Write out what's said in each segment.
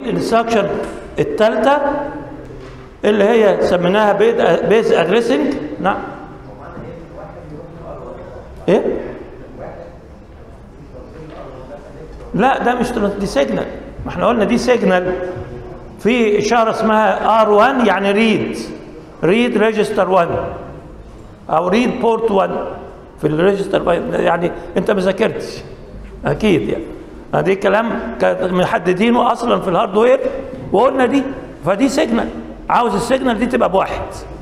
الانستراكشن الثالثه اللي هي سميناها بيز ادريسنج نعم ايه لا ده مش ترانس- دي سيجنال ما احنا قلنا دي سيجنال في اشاره اسمها ار1 يعني ريد ريد ريجستر 1 او ريد بورت 1 في الريجستر يعني انت ما ذاكرتش اكيد يعني هذه كلام كان محددينه اصلا في الهاردوير وقلنا دي فدي سيجنال عاوز السيجنال دي تبقى بواحد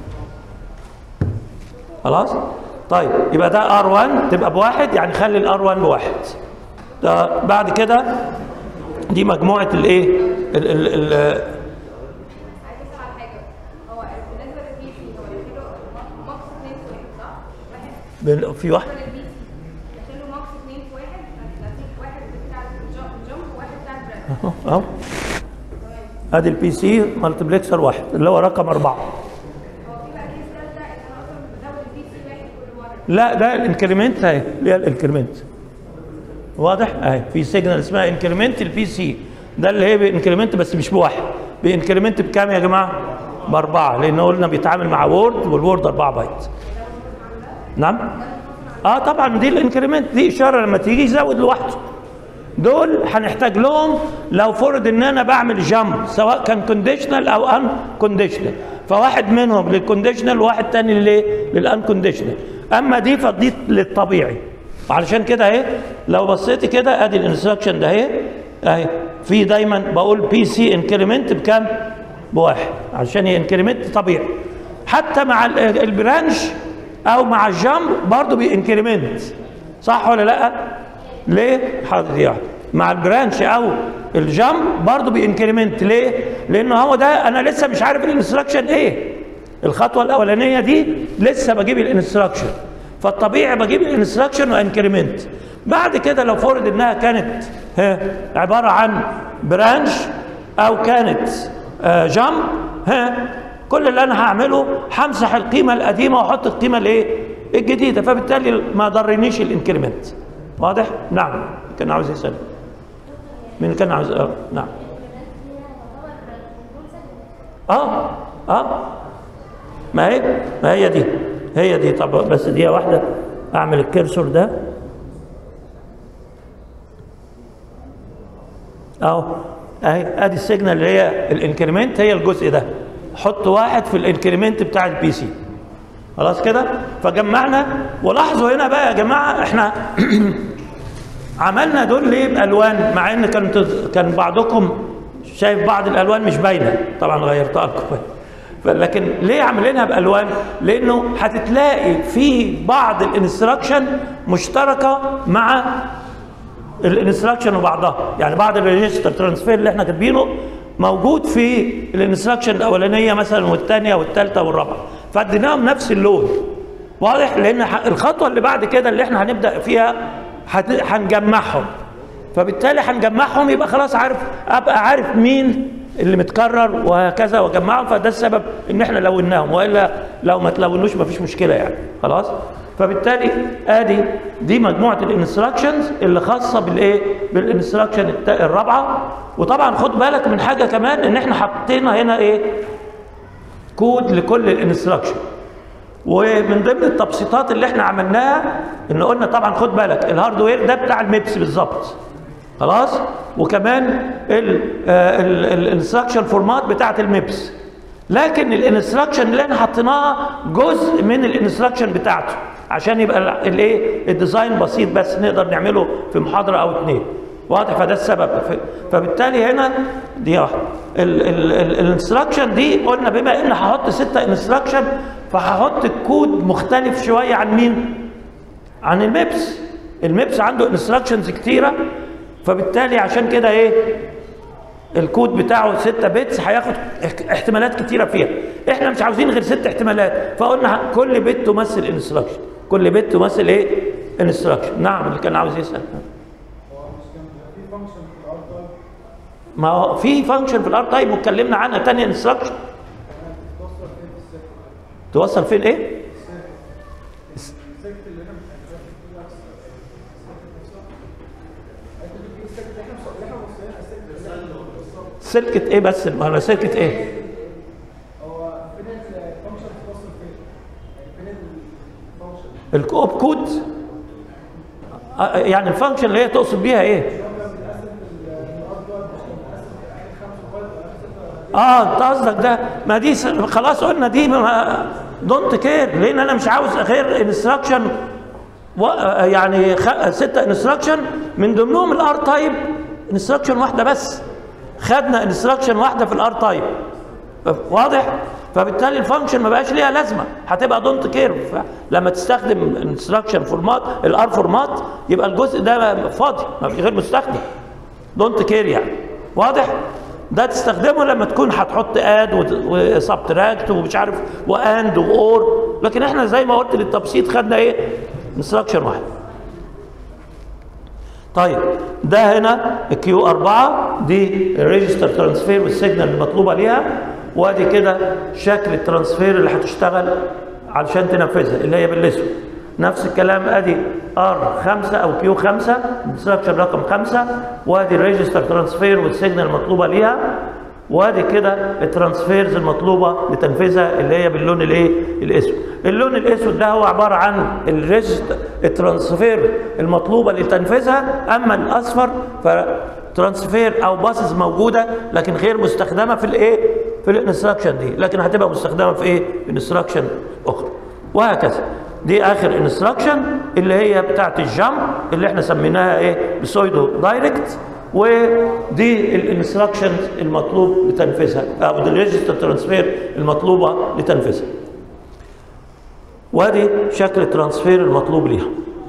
خلاص طيب يبقى ده ار1 تبقى بواحد يعني خلي الار1 بواحد ده بعد كده دي مجموعه الايه ال- ال- ال- عايز اسال على حاجه هو بالنسبه للبي سي هو داخله ماكس 2 في 1 صح؟ واحد بال- في واحد بالنسبه للبي سي داخله ماكس 2 في 1 هتلاقيه واحد بتاع الجم- الجمب وواحد بتاع البريد اهو اهو ادي البي سي مالتبلكسر واحد اللي هو رقم اربعه هو في بقى كيس ثالثه ان انا اصلا بزود البي سي واحد كل مره لا ده الانكريمنت اهي اللي هي الانكريمنت واضح اهي في سيجنال اسمها انكريمنت البي سي ده اللي هي بانكريمنت بس مش بواحد بانكريمنت بكام يا جماعه باربعه لان قلنا بيتعامل مع وورد والوورد 4 بايت نعم اه طبعا دي الانكريمنت دي اشاره لما تيجي يزود لوحده دول هنحتاج لهم لو فرض ان انا بعمل جامب سواء كان كونديشنال او ان كونديشنال فواحد منهم للكونديشنال وواحد تاني للايه للان كونديشنال اما دي فدي للطبيعي علشان كده اهي لو بصيتي كده ادي الانستراكشن ده اهي اهي في دايما بقول بي سي انكريمنت بكام بواحد علشان هي انكريمنت طبيعي حتى مع ال- البرانش او مع الجامب برضه بينكريمنت صح ولا لا ليه حاضر يعني مع البرانش او الجامب برضه بينكريمنت ليه لانه هو ده انا لسه مش عارف الانستراكشن ايه الخطوه الاولانيه دي لسه بجيب الانستراكشن فالطبيعي بجيب الانستراكشن وانكريمنت بعد كده لو فرض انها كانت ها عباره عن برانش او كانت آه جامب ها كل اللي انا هعمله همسح القيمه القديمه واحط القيمه الايه الجديده فبالتالي ما ضرنيش الانكريمنت واضح نعم كان عاوز يسال مين كان عاوز اه نعم اه اه ما هي ما هي دي هي دي طب بس دي واحده اعمل الكرسور ده اهو اهي ادي السيجنال اللي هي الانكريمنت هي الجزء ده حط واحد في الانكريمنت بتاع البي سي خلاص كده فجمعنا ولاحظوا هنا بقى يا جماعه احنا عملنا دول ليه بالوان مع ان كان كان بعضكم شايف بعض الالوان مش باينه طبعا غيرتها لكم لكن ليه عاملينها بالوان لانه هتتلاقي في بعض الانستراكشن مشتركه مع الانستراكشن وبعضها يعني بعض الريجستر ترانسفير اللي احنا كاتبينه موجود في الانستراكشن الاولانيه مثلا والثانيه والثالثه والرابعه فاديناهم نفس اللون واضح لان ح- الخطوه اللي بعد كده اللي احنا هنبدا فيها هت- هنجمعهم فبالتالي هنجمعهم يبقى خلاص عارف ابقى عارف مين اللي متكرر وهكذا واجمعهم فده السبب ان احنا لوناهم والا لو ما تلونوش مفيش مشكله يعني خلاص فبالتالي ادي دي مجموعه الانستراكشنز اللي خاصه بالايه بالانستراكشن الت- الرابعه وطبعا خد بالك من حاجه كمان ان احنا حطينا هنا ايه كود لكل الانستراكشن ومن ضمن التبسيطات اللي احنا عملناها ان قلنا طبعا خد بالك الهاردوير ده بتاع الميبس بالظبط خلاص وكمان الانستراكشن فورمات بتاعت الميبس لكن الانستراكشن اللي احنا حطيناها جزء من الانستراكشن بتاعته عشان يبقى ال- الايه الديزاين بسيط بس نقدر نعمله في محاضره او اتنين واضح فده السبب ف- فبالتالي هنا دي واحده الانستراكشن دي قلنا بما ان هحط ستة انستراكشن فهحط الكود مختلف شويه عن مين عن الميبس الميبس عنده انستراكشنز كتيره فبالتالي عشان كده ايه الكود بتاعه 6 بيتس هياخد اح- احتمالات كتيره فيها احنا مش عاوزين غير ست احتمالات فقلنا ه- كل بيت تمثل انستراكشن كل بيت تمثل ايه انستراكشن نعم اللي كان عاوز يسال ما هو في فانكشن في الار تايب واتكلمنا عنها تاني انستراكشن توصل فين ايه سلكة ايه بس ولا سلكة ايه هو فين الفانكشن بتوصل فين؟ يعني فين الفانكشن؟ الكوب كود آه، يعني الفانكشن اللي هي تقصد بيها ايه اه انت قصدك ده ما دي س- خلاص قلنا دي دونت كير لان انا مش عاوز غير انستراكشن يعني خ... ستة انستراكشن من ضمنهم الار تايب انستراكشن واحده بس خدنا انستراكشن واحده في الار تايب واضح فبالتالي الفانكشن ما بقاش ليها لازمه هتبقى دونت كير لما تستخدم انستراكشن فورمات الار فورمات يبقى الجزء ده فاضي ما في غير مستخدم دونت كير يعني واضح ده تستخدمه لما تكون هتحط اد وسبتراكت ومش عارف واند واور لكن احنا زي ما قلت للتبسيط خدنا ايه انستراكشن واحد طيب ده هنا كيو 4 دي الريجستر ترانسفير والسيجنال المطلوبه ليها وادي كده شكل الترانسفير اللي هتشتغل علشان تنفذها اللي هي بالاسود نفس الكلام ادي ار 5 او كيو 5 انستراكشن رقم 5 وادي الريجستر ترانسفير والسيجنال المطلوبه ليها وادي كده الترانسفيرز المطلوبه لتنفيذها اللي هي باللون الايه الاسود اللون الاسود ده هو عباره عن الريجستر الترانسفير المطلوبه لتنفيذها اما الاصفر فترانسفير او باسز موجوده لكن غير مستخدمه في الايه في الانستراكشن دي لكن هتبقى مستخدمه في ايه في انستراكشن اخرى وهكذا دي اخر انستراكشن اللي هي بتاعت الجامب اللي احنا سميناها ايه بسويدو دايركت ودي الانستراكشنز المطلوب لتنفيذها او الريجستر ترانسفير المطلوبه لتنفيذها وادي شكل الترانسفير المطلوب ليها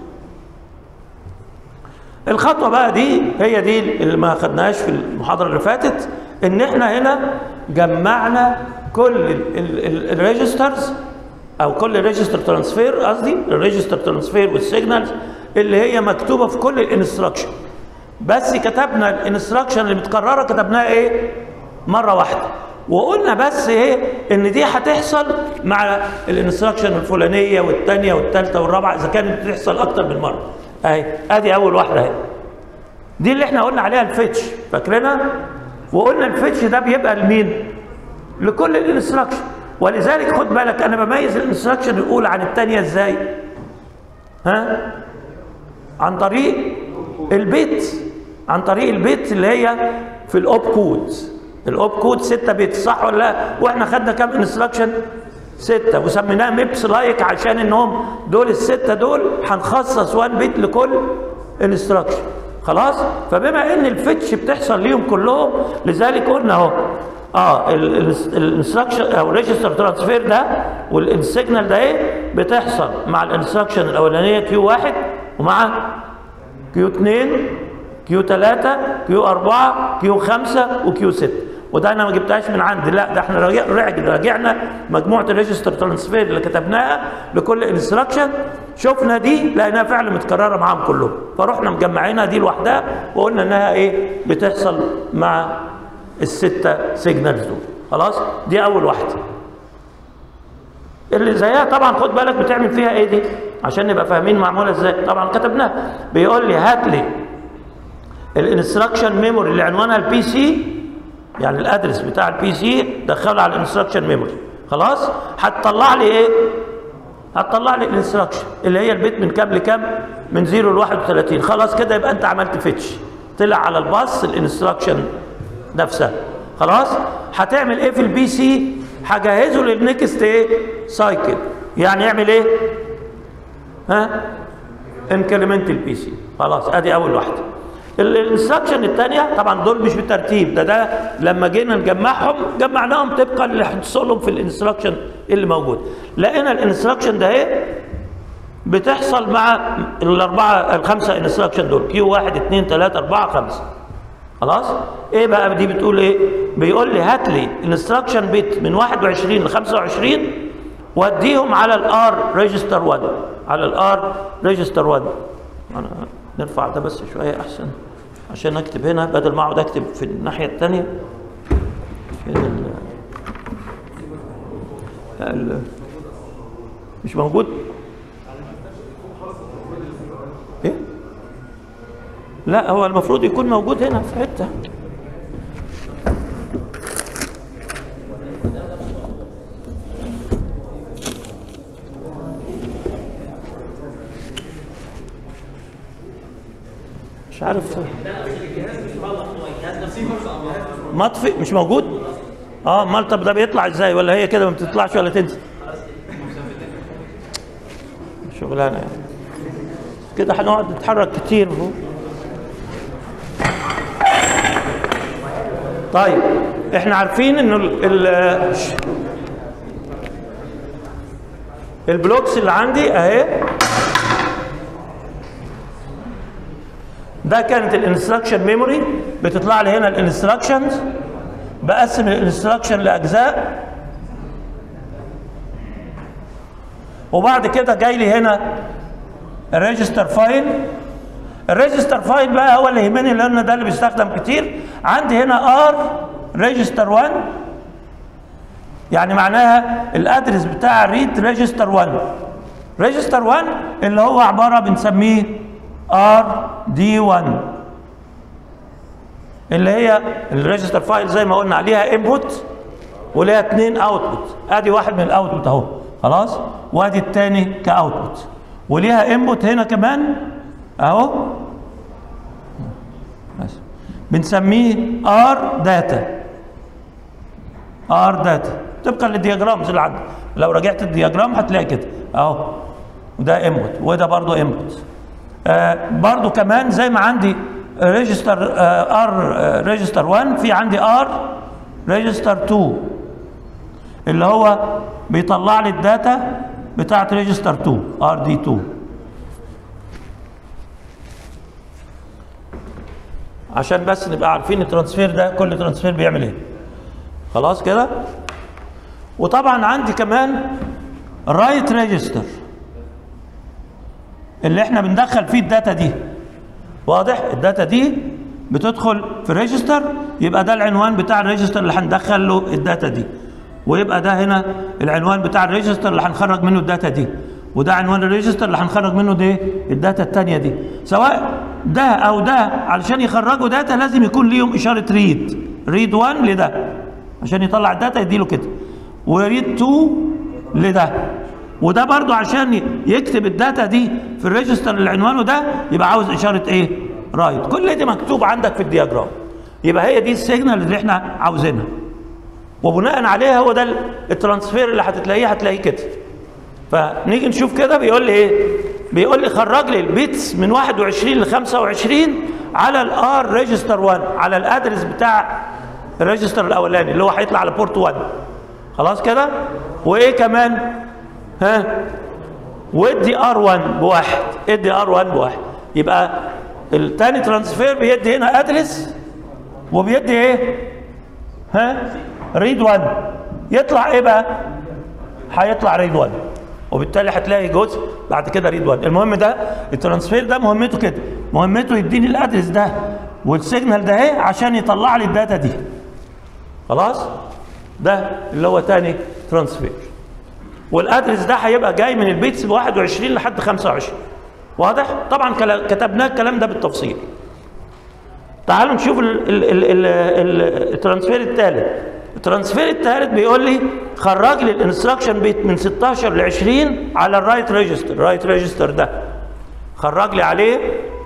الخطوه بقى دي هي دي اللي ما خدناهاش في المحاضره اللي فاتت ان احنا هنا جمعنا كل الريجسترز او كل ريجستر ترانسفير قصدي الريجستر ترانسفير والسيجنالز اللي هي مكتوبه في كل الانستراكشن بس كتبنا الانستراكشن اللي متكرره كتبناها ايه مره واحده وقلنا بس ايه ان دي هتحصل مع الانستراكشن الفلانيه والثانيه والثالثه والرابعه اذا كانت بتحصل اكتر من مره اهي ادي اول واحده اهي دي اللي احنا قلنا عليها الفيتش فاكرينها وقلنا الفيتش ده بيبقى لمين لكل الانستراكشن ولذلك خد بالك انا بميز الانستراكشن الاولى عن الثانيه ازاي ها عن طريق البيت عن طريق البيت اللي هي في الاوب كود الاوب كود 6 بيت صح ولا لا واحنا خدنا كام انستراكشن ستة وسميناها ميبس لايك عشان انهم دول الستة دول هنخصص 1 بيت لكل انستراكشن خلاص فبما ان الفيتش بتحصل ليهم كلهم لذلك قلنا اهو اه الانستراكشن او الريجستر ترانسفير ده والسيجنال ده ايه بتحصل مع الانستراكشن الاولانيه كيو 1 ومع كيو 2 كيو 3 كيو 4 كيو 5 وكيو 6 وده انا ما جبتهاش من عندي لا ده احنا راجع راجعنا مجموعه الريجستر ترانسفير اللي كتبناها لكل انستراكشن شفنا دي لقيناها فعلا متكرره معاهم كلهم فرحنا مجمعينها دي لوحدها وقلنا انها ايه بتحصل مع الستة سيجنالز دول خلاص دي أول واحدة اللي زيها طبعا خد بالك بتعمل فيها ايه دي عشان نبقى فاهمين معمولة ازاي طبعا كتبناها بيقول لي هات لي الانستراكشن ميموري اللي عنوانها البي سي يعني الادرس بتاع البي سي دخله على الانستراكشن ميموري خلاص هتطلع لي ايه هتطلع لي الانستراكشن اللي هي البيت من كام لكام من 0 ل 31 خلاص كده يبقى انت عملت فيتش طلع على الباص الانستراكشن نفسها خلاص هتعمل ايه في البي سي هجهزه للنكست ايه سايكل يعني يعمل ايه ها انكريمنت البي سي خلاص ادي اول واحده الانستراكشن الثانيه طبعا دول مش بالترتيب ده ده لما جينا نجمعهم جمعناهم طبقا اللي هتحصل لهم في الانستراكشن اللي موجود لقينا الانستراكشن ده ايه بتحصل مع الاربعه الخمسه انستراكشن دول كيو 1 2 3 4 5 خلاص ايه بقى دي بتقول ايه بيقول لي هات لي الانستراكشن بيت من 21 ل 25 واديهم على الار ريجستر 1 على الار ريجستر 1 انا نرفع ده بس شويه احسن عشان اكتب هنا بدل ما اقعد اكتب في الناحيه الثانيه فين ال ال مش موجود ايه لا هو المفروض يكون موجود هنا في حته مش عارف مطفي مش موجود اه امال طب ده بيطلع ازاي ولا هي كده ما بتطلعش ولا تنزل شغلانه يعني كده هنقعد نتحرك كتير اهو طيب احنا عارفين انه ال ال البلوكس اللي عندي اهي ده كانت الانستراكشن ميموري بتطلع لي هنا الانستراكشنز بقسم الانستراكشن لاجزاء وبعد كده جاي لي هنا الريجستر فايل الريجستر فايل بقى هو اللي يهمني لان ده اللي بيستخدم كتير عندي هنا ار ريجستر 1 يعني معناها الادرس بتاع الريد ريجستر 1 ريجستر 1 اللي هو عباره بنسميه ار دي 1 اللي هي الريجستر فايل زي ما قلنا عليها انبوت وليها اثنين اوتبوت ادي واحد من الاوتبوت اهو خلاص وادي الثاني كاوتبوت وليها انبوت هنا كمان اهو بس بنسميه ار داتا ار داتا طبقا للدياجرامز اللي عندك لو رجعت الدياجرام هتلاقي كده اهو وده انبوت وده برضه انبوت آه برضه كمان زي ما عندي ريجستر ار ريجستر 1 في عندي ار ريجستر 2 اللي هو بيطلع لي الداتا بتاعت ريجستر 2 ار دي 2 عشان بس نبقى عارفين الترانسفير ده كل ترانسفير بيعمل ايه خلاص كده وطبعا عندي كمان رايت ريجستر اللي احنا بندخل فيه الداتا دي واضح الداتا دي بتدخل في الريجستر يبقى ده العنوان بتاع الريجستر اللي هندخل له الداتا دي ويبقى ده هنا العنوان بتاع الريجستر اللي هنخرج منه الداتا دي وده عنوان الريجستر اللي هنخرج منه دي الداتا الثانيه دي سواء ده او ده علشان يخرجوا داتا لازم يكون ليهم اشاره ريد ريد 1 لده عشان يطلع الداتا يديله كده وريد 2 لده وده برضو عشان يكتب الداتا دي في الريجستر اللي عنوانه ده يبقى عاوز اشاره ايه رايت كل دي مكتوب عندك في الدياجرام يبقى هي دي السيجنال اللي احنا عاوزينها وبناء عليها هو ده الترانسفير اللي هتلاقيه هتلاقيه كده فنيجي نشوف كده بيقول لي ايه بيقول لي خرج لي البيتس من 21 ل 25 على الار ريجستر 1 على الادرس بتاع الريجستر الاولاني اللي هو هيطلع على بورت 1 خلاص كده وايه كمان ها وادي ار 1 بواحد ادي ار 1 بواحد يبقى الثاني ترانسفير بيدي هنا ادرس وبيدي ايه ها ريد 1 يطلع ايه بقى هيطلع ريد 1 وبالتالي هتلاقي جزء بعد كده ريد 1 المهم ده الترانسفير ده مهمته كده مهمته يديني الادرس ده والسيجنال ده اهي عشان يطلع لي الداتا دي خلاص ده اللي هو تاني ترانسفير والادرس ده هيبقى جاي من البيتس ب 21 لحد 25 واضح طبعا كلا- كتبناه الكلام ده بالتفصيل تعالوا نشوف ال- ال- ال- ال- ال- الترانسفير الثالث الترانسفير الثالث بيقول لي خرج لي الانستراكشن بيت من 16 ل 20 على الرايت ريجستر الرايت ريجستر ده خرج لي عليه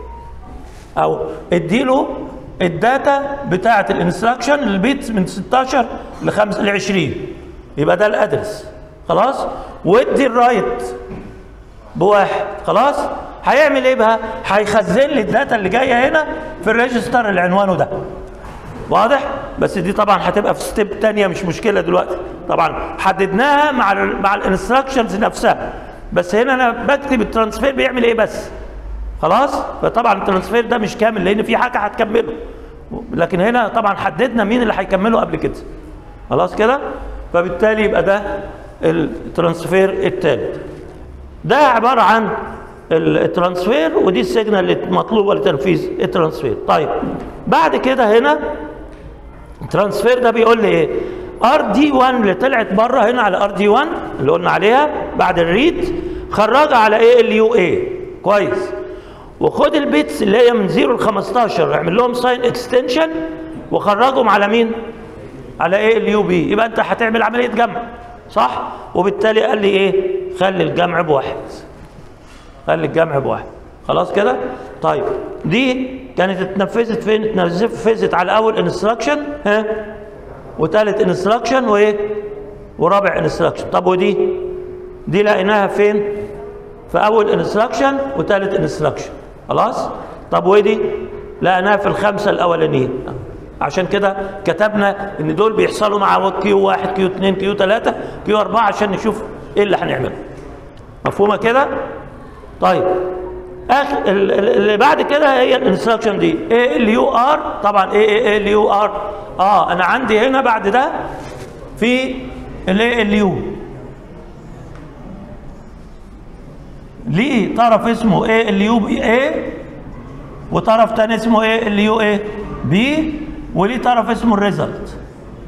او اديله الداتا بتاعه الانستراكشن البيت من 16 ل 5 ل 20 يبقى ده الادرس خلاص وادي الرايت بواحد خلاص هيعمل ايه بقى هيخزن لي الداتا اللي جايه هنا في الريجستر اللي عنوانه ده واضح بس دي طبعا هتبقى في ستيب تانية مش مشكله دلوقتي طبعا حددناها مع ال مع الانستراكشنز نفسها بس هنا انا بكتب الترانسفير بيعمل ايه بس خلاص فطبعا الترانسفير ده مش كامل لان في حاجه هتكمله لكن هنا طبعا حددنا مين اللي هيكمله قبل كده خلاص كده فبالتالي يبقى ده الترانسفير الثالث ده عباره عن ال- الترانسفير ودي السيجنال اللي مطلوبه لتنفيذ الترانسفير طيب بعد كده هنا الترانسفير ده بيقول لي ايه ار دي 1 اللي طلعت بره هنا على ار دي 1 اللي قلنا عليها بعد الريد خرجها على ايه اليو اي كويس وخد البيتس اللي هي من 0 ل 15 اعمل لهم ساين اكستنشن وخرجهم على مين على ايه اليو بي يبقى انت هتعمل عمليه جمع صح وبالتالي قال لي ايه خلي الجمع بواحد خلي الجمع بواحد خلاص كده طيب دي كانت اتنفذت فين اتنفذت على اول انستراكشن ها وثالث انستراكشن وايه ورابع انستراكشن طب ودي دي لقيناها فين في اول انستراكشن وثالث انستراكشن خلاص طب ودي لقيناها في الخمسه الاولانيين عشان كده كتبنا ان دول بيحصلوا مع كيو 1 كيو 2 كيو 3 كيو 4 عشان نشوف ايه اللي هنعمله مفهومه كده طيب اخر ال- ال- اللي بعد كده هي الانستراكشن دي ايه اليو ار طبعا ايه ايه ايه اليو ار اه انا عندي هنا بعد ده في الايه اليو ليه طرف اسمه ايه اليو بي ايه وطرف تاني اسمه ايه اليو ايه بي وليه طرف اسمه الريزلت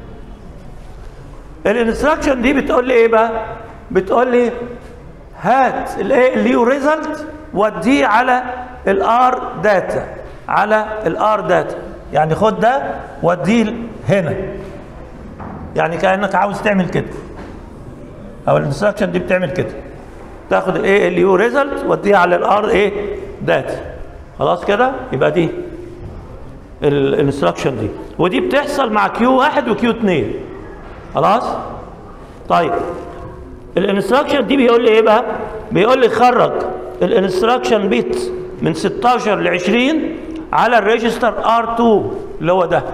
الانستراكشن دي بتقول لي ايه بقى بتقول لي هات الايه اليو ريزلت وديه على الار داتا على الار داتا يعني خد ده وديه هنا يعني كانك عاوز تعمل كده او الانستراكشن دي بتعمل كده تاخد الايه اليو ريزلت وديها على الار ايه داتا خلاص كده يبقى دي الانستراكشن دي ودي بتحصل مع كيو واحد وكيو اتنين خلاص طيب الانستراكشن دي بيقول لي ايه بقى بيقول لي خرج الانستراكشن بيت من 16 ل 20 على الريجستر ار2 اللي هو ده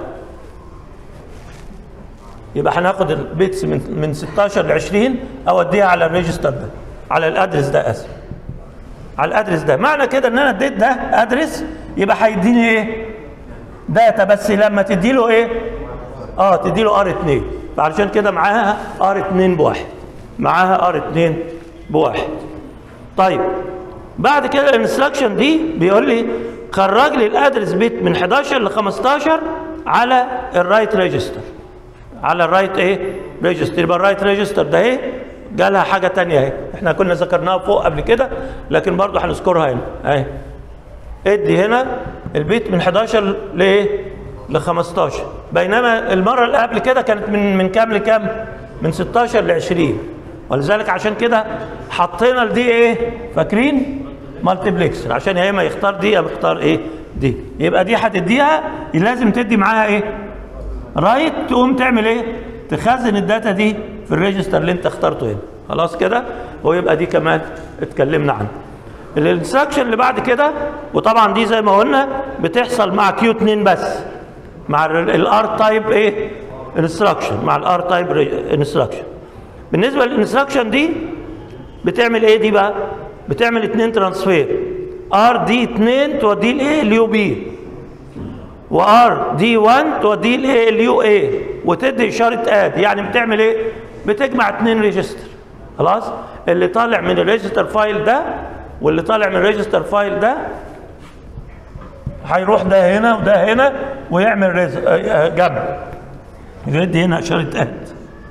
يبقى هناخد البيتس من من 16 ل 20 اوديها على الريجستر ده على الادرس ده اسف على الادرس ده معنى كده ان انا اديت ده ادرس يبقى هيديني ايه داتا بس لما تدي له ايه اه تدي له ار 2 فعلشان كده معاها ار 2 بواحد معاها ار 2 بواحد طيب بعد كده الانستراكشن دي بيقول لي خرج لي الادرس بيت من 11 ل 15 على الرايت ريجستر على الرايت ايه ريجستر يبقى الرايت ريجستر ده ايه جالها حاجه تانية اهي احنا كنا ذكرناها فوق قبل كده لكن برضه هنذكرها هنا اهي ادي هنا البيت من 11 لايه ل 15 بينما المره اللي قبل كده كانت من من كام لكام من 16 ل 20 ولذلك عشان كده حطينا لدي ايه فاكرين مالتيبلكسر عشان يا اما يختار دي يا يختار ايه دي يبقى دي هتديها لازم تدي معاها ايه رايت تقوم تعمل ايه تخزن الداتا دي في الريجستر اللي انت اخترته هنا خلاص كده ويبقى دي كمان اتكلمنا عنها الانستراكشن اللي بعد كده وطبعا دي زي ما قلنا بتحصل مع كيو 2 بس مع الار تايب ايه انستراكشن مع الار تايب انستراكشن بالنسبه للانستراكشن دي بتعمل ايه دي بقى بتعمل اتنين ترانسفير ار دي 2 توديه لايه اليو بي وار دي 1 توديه لايه اليو اي وتدي اشاره اد يعني بتعمل ايه بتجمع اتنين ريجستر خلاص اللي طالع من الريجستر فايل ده واللي طالع من الريجستر فايل ده هيروح ده هنا وده هنا ويعمل ريز... آه، جمع يدي هنا اشاره اد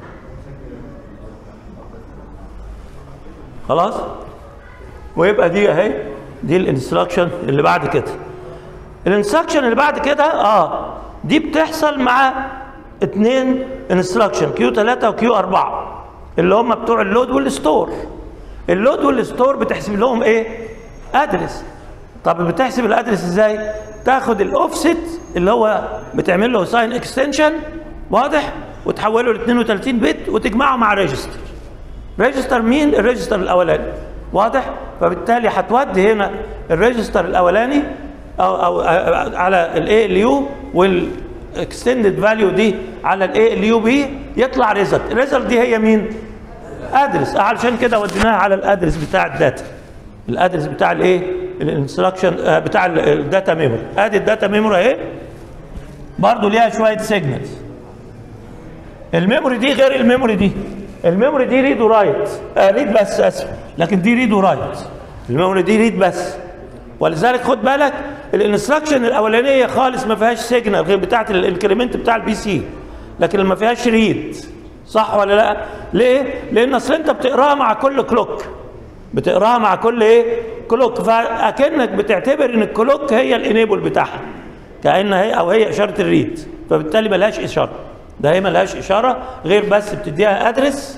خلاص ويبقى دي اهي دي الانستراكشن اللي بعد كده الانستراكشن اللي بعد كده اه دي بتحصل مع اتنين انستراكشن كيو 3 وكيو 4 اللي هم بتوع اللود والستور اللود والستور بتحسب لهم ايه ادرس طب بتحسب الادرس ازاي تاخد الاوفست اللي هو بتعمل له ساين اكستنشن واضح وتحوله ل 32 بت وتجمعه مع ريجستر ريجستر مين الريجستر الاولاني واضح فبالتالي هتودي هنا الريجستر الاولاني او او على الاي ال يو والاكستندد فاليو دي على الاي ال يو بي يطلع ريزلت الريزلت دي هي مين ادرس علشان كده وديناها على الادرس بتاع الداتا الادرس بتاع الايه الانستراكشن بتاع الداتا ميموري ادي الداتا ميموري اهي برضه ليها شويه سيجنالز الميموري دي غير الميموري دي الميموري دي ريد ورايت آه ريد بس اسف لكن دي ريد ورايت الميموري دي ريد بس ولذلك خد بالك الانستراكشن الاولانيه خالص ما فيهاش سيجنال غير بتاعه الانكريمنت بتاع البي سي لكن ما فيهاش ريد صح ولا لا ليه لان اصل انت بتقراها مع كل كلوك بتقراها مع كل ايه كلوك فاكنك بتعتبر ان الكلوك هي الانيبل بتاعها كان هي او هي اشاره الريد فبالتالي ملهاش اشاره ده هي ملهاش اشاره غير بس بتديها ادرس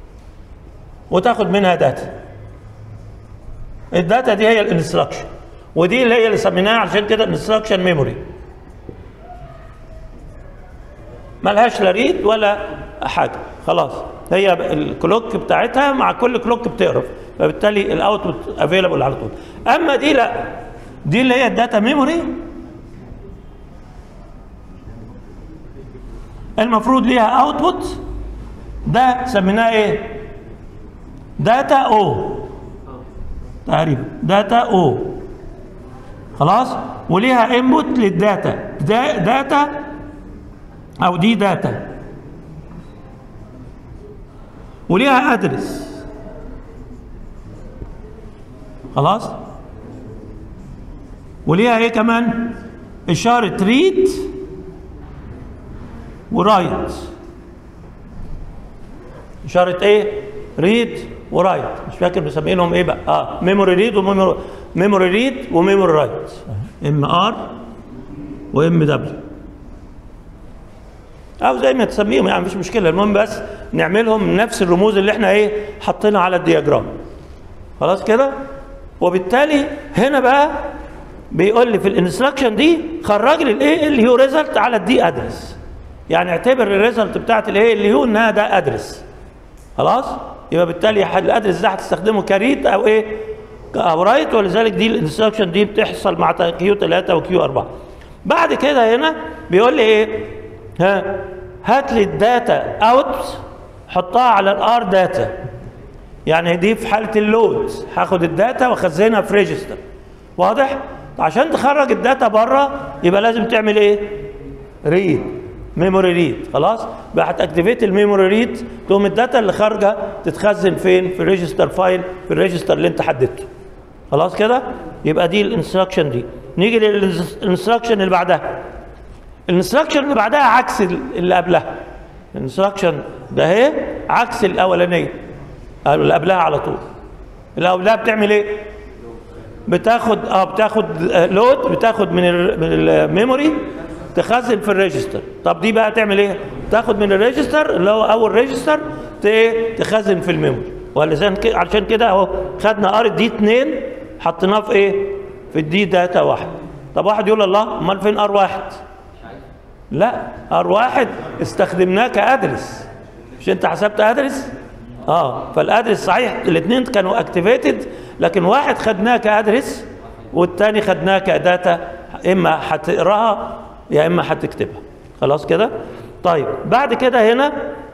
وتاخد منها داتا الداتا دي هي الانستراكشن ودي اللي هي اللي سميناها عشان كده انستراكشن ميموري ملهاش لا ريد ولا حاجه خلاص هي الكلوك بتاعتها مع كل كلوك بتقرا فبالتالي الاوتبوت افيلابل على طول اما دي لا دي اللي هي الداتا ميموري المفروض ليها اوتبوت ده سميناه ايه داتا او تقريبا داتا او خلاص وليها انبوت للداتا دا داتا او دي داتا وليها ادرس خلاص وليها ايه كمان اشاره ريد ورايت اشاره ايه ريد ورايت مش فاكر مسمينهم ايه بقى اه ميموري ريد وميموري ميموري ريد وميموري رايت ام ار وام دبليو او زي ما تسميهم يعني مفيش مشكله المهم بس نعملهم نفس الرموز اللي احنا ايه حاطينها على الدياجرام خلاص كده وبالتالي هنا بقى بيقول لي في الانستراكشن دي خرج لي الايه اللي هو ريزلت على الدي ادرس يعني اعتبر الريزلت بتاعت الايه اللي هو انها ده ادرس خلاص يبقى بالتالي الادرس ده هتستخدمه كريت او ايه او رايت ولذلك دي الانستراكشن دي بتحصل مع كيو 3 وكيو 4 بعد كده هنا بيقول لي ايه ها هات لي الداتا اوت حطها على الار داتا يعني دي في حاله اللود هاخد الداتا واخزنها في ريجستر واضح عشان تخرج الداتا بره يبقى لازم تعمل ايه ريد ميموري ريد خلاص بقى هتاكتيفيت الميموري ريد تقوم الداتا اللي خارجه تتخزن فين في الريجستر فايل في الريجستر اللي انت حددته خلاص كده يبقى دي الانستراكشن دي نيجي للانستراكشن اللي بعدها الانستراكشن اللي بعدها عكس اللي قبلها الانستراكشن ده اهي عكس الاولانيه اللي قبلها على طول اللي قبلها بتعمل ايه بتاخد اه بتاخد لود بتاخد من ال من الميموري تخزن في الريجستر طب دي بقى تعمل ايه تاخد من الريجستر اللي هو اول ريجستر تخزن في الميموري ولذلك عشان كده اهو خدنا ار دي 2 حطيناه في ايه في الدي داتا واحد طب واحد يقول الله امال فين ار واحد لا ار واحد استخدمناه كادرس مش انت حسبت ادرس اه فالادرس صحيح الاثنين كانوا اكتيفيتد لكن واحد خدناه كادرس والتاني خدناه كداتا اما هتقراها يا اما هتكتبها خلاص كده طيب بعد كده هنا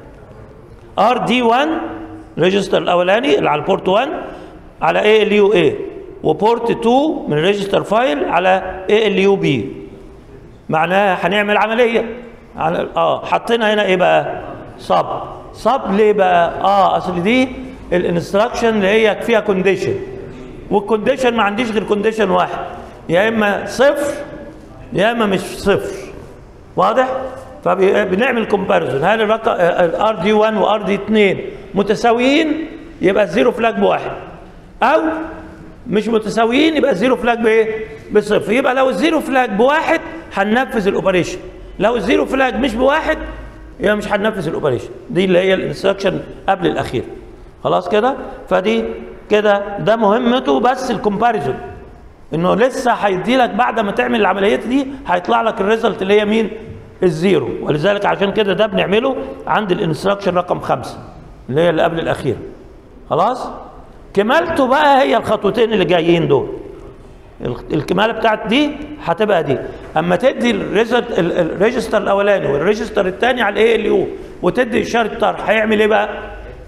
ار دي 1 ريجستر الاولاني اللي على البورت 1 على اي ال يو اي وبورت 2 من الريجستر فايل على اي ال يو بي معناها هنعمل عمليه على اه حطينا هنا ايه بقى صب صب ليه بقى اه اصل دي الانستراكشن اللي هي فيها كونديشن والكونديشن ما عنديش غير كونديشن واحد يا اما صفر يا اما مش صفر واضح فبنعمل كومباريزون هل الرقم الار دي 1 وار دي 2 متساويين يبقى الزيرو فلاج بواحد او مش متساويين يبقى الزيرو فلاج بايه بصفر يبقى لو الزيرو فلاج بواحد هننفذ الاوبريشن لو الزيرو فلاج مش بواحد يبقى مش هننفذ الاوبريشن دي اللي هي الانستراكشن قبل الاخير خلاص كده فدي كده ده مهمته بس الكومباريزون انه لسه هيدي لك بعد ما تعمل العمليات دي هيطلع لك الريزلت اللي هي مين الزيرو ولذلك عشان كده ده بنعمله عند الانستراكشن رقم خمسة اللي هي اللي قبل الاخير خلاص كمالته بقى هي الخطوتين اللي جايين دول الكماله بتاعت دي هتبقى دي اما تدي الريزلت الريجستر الاولاني والريجستر الثاني على الاي ال يو وتدي اشاره طرح هيعمل ايه بقى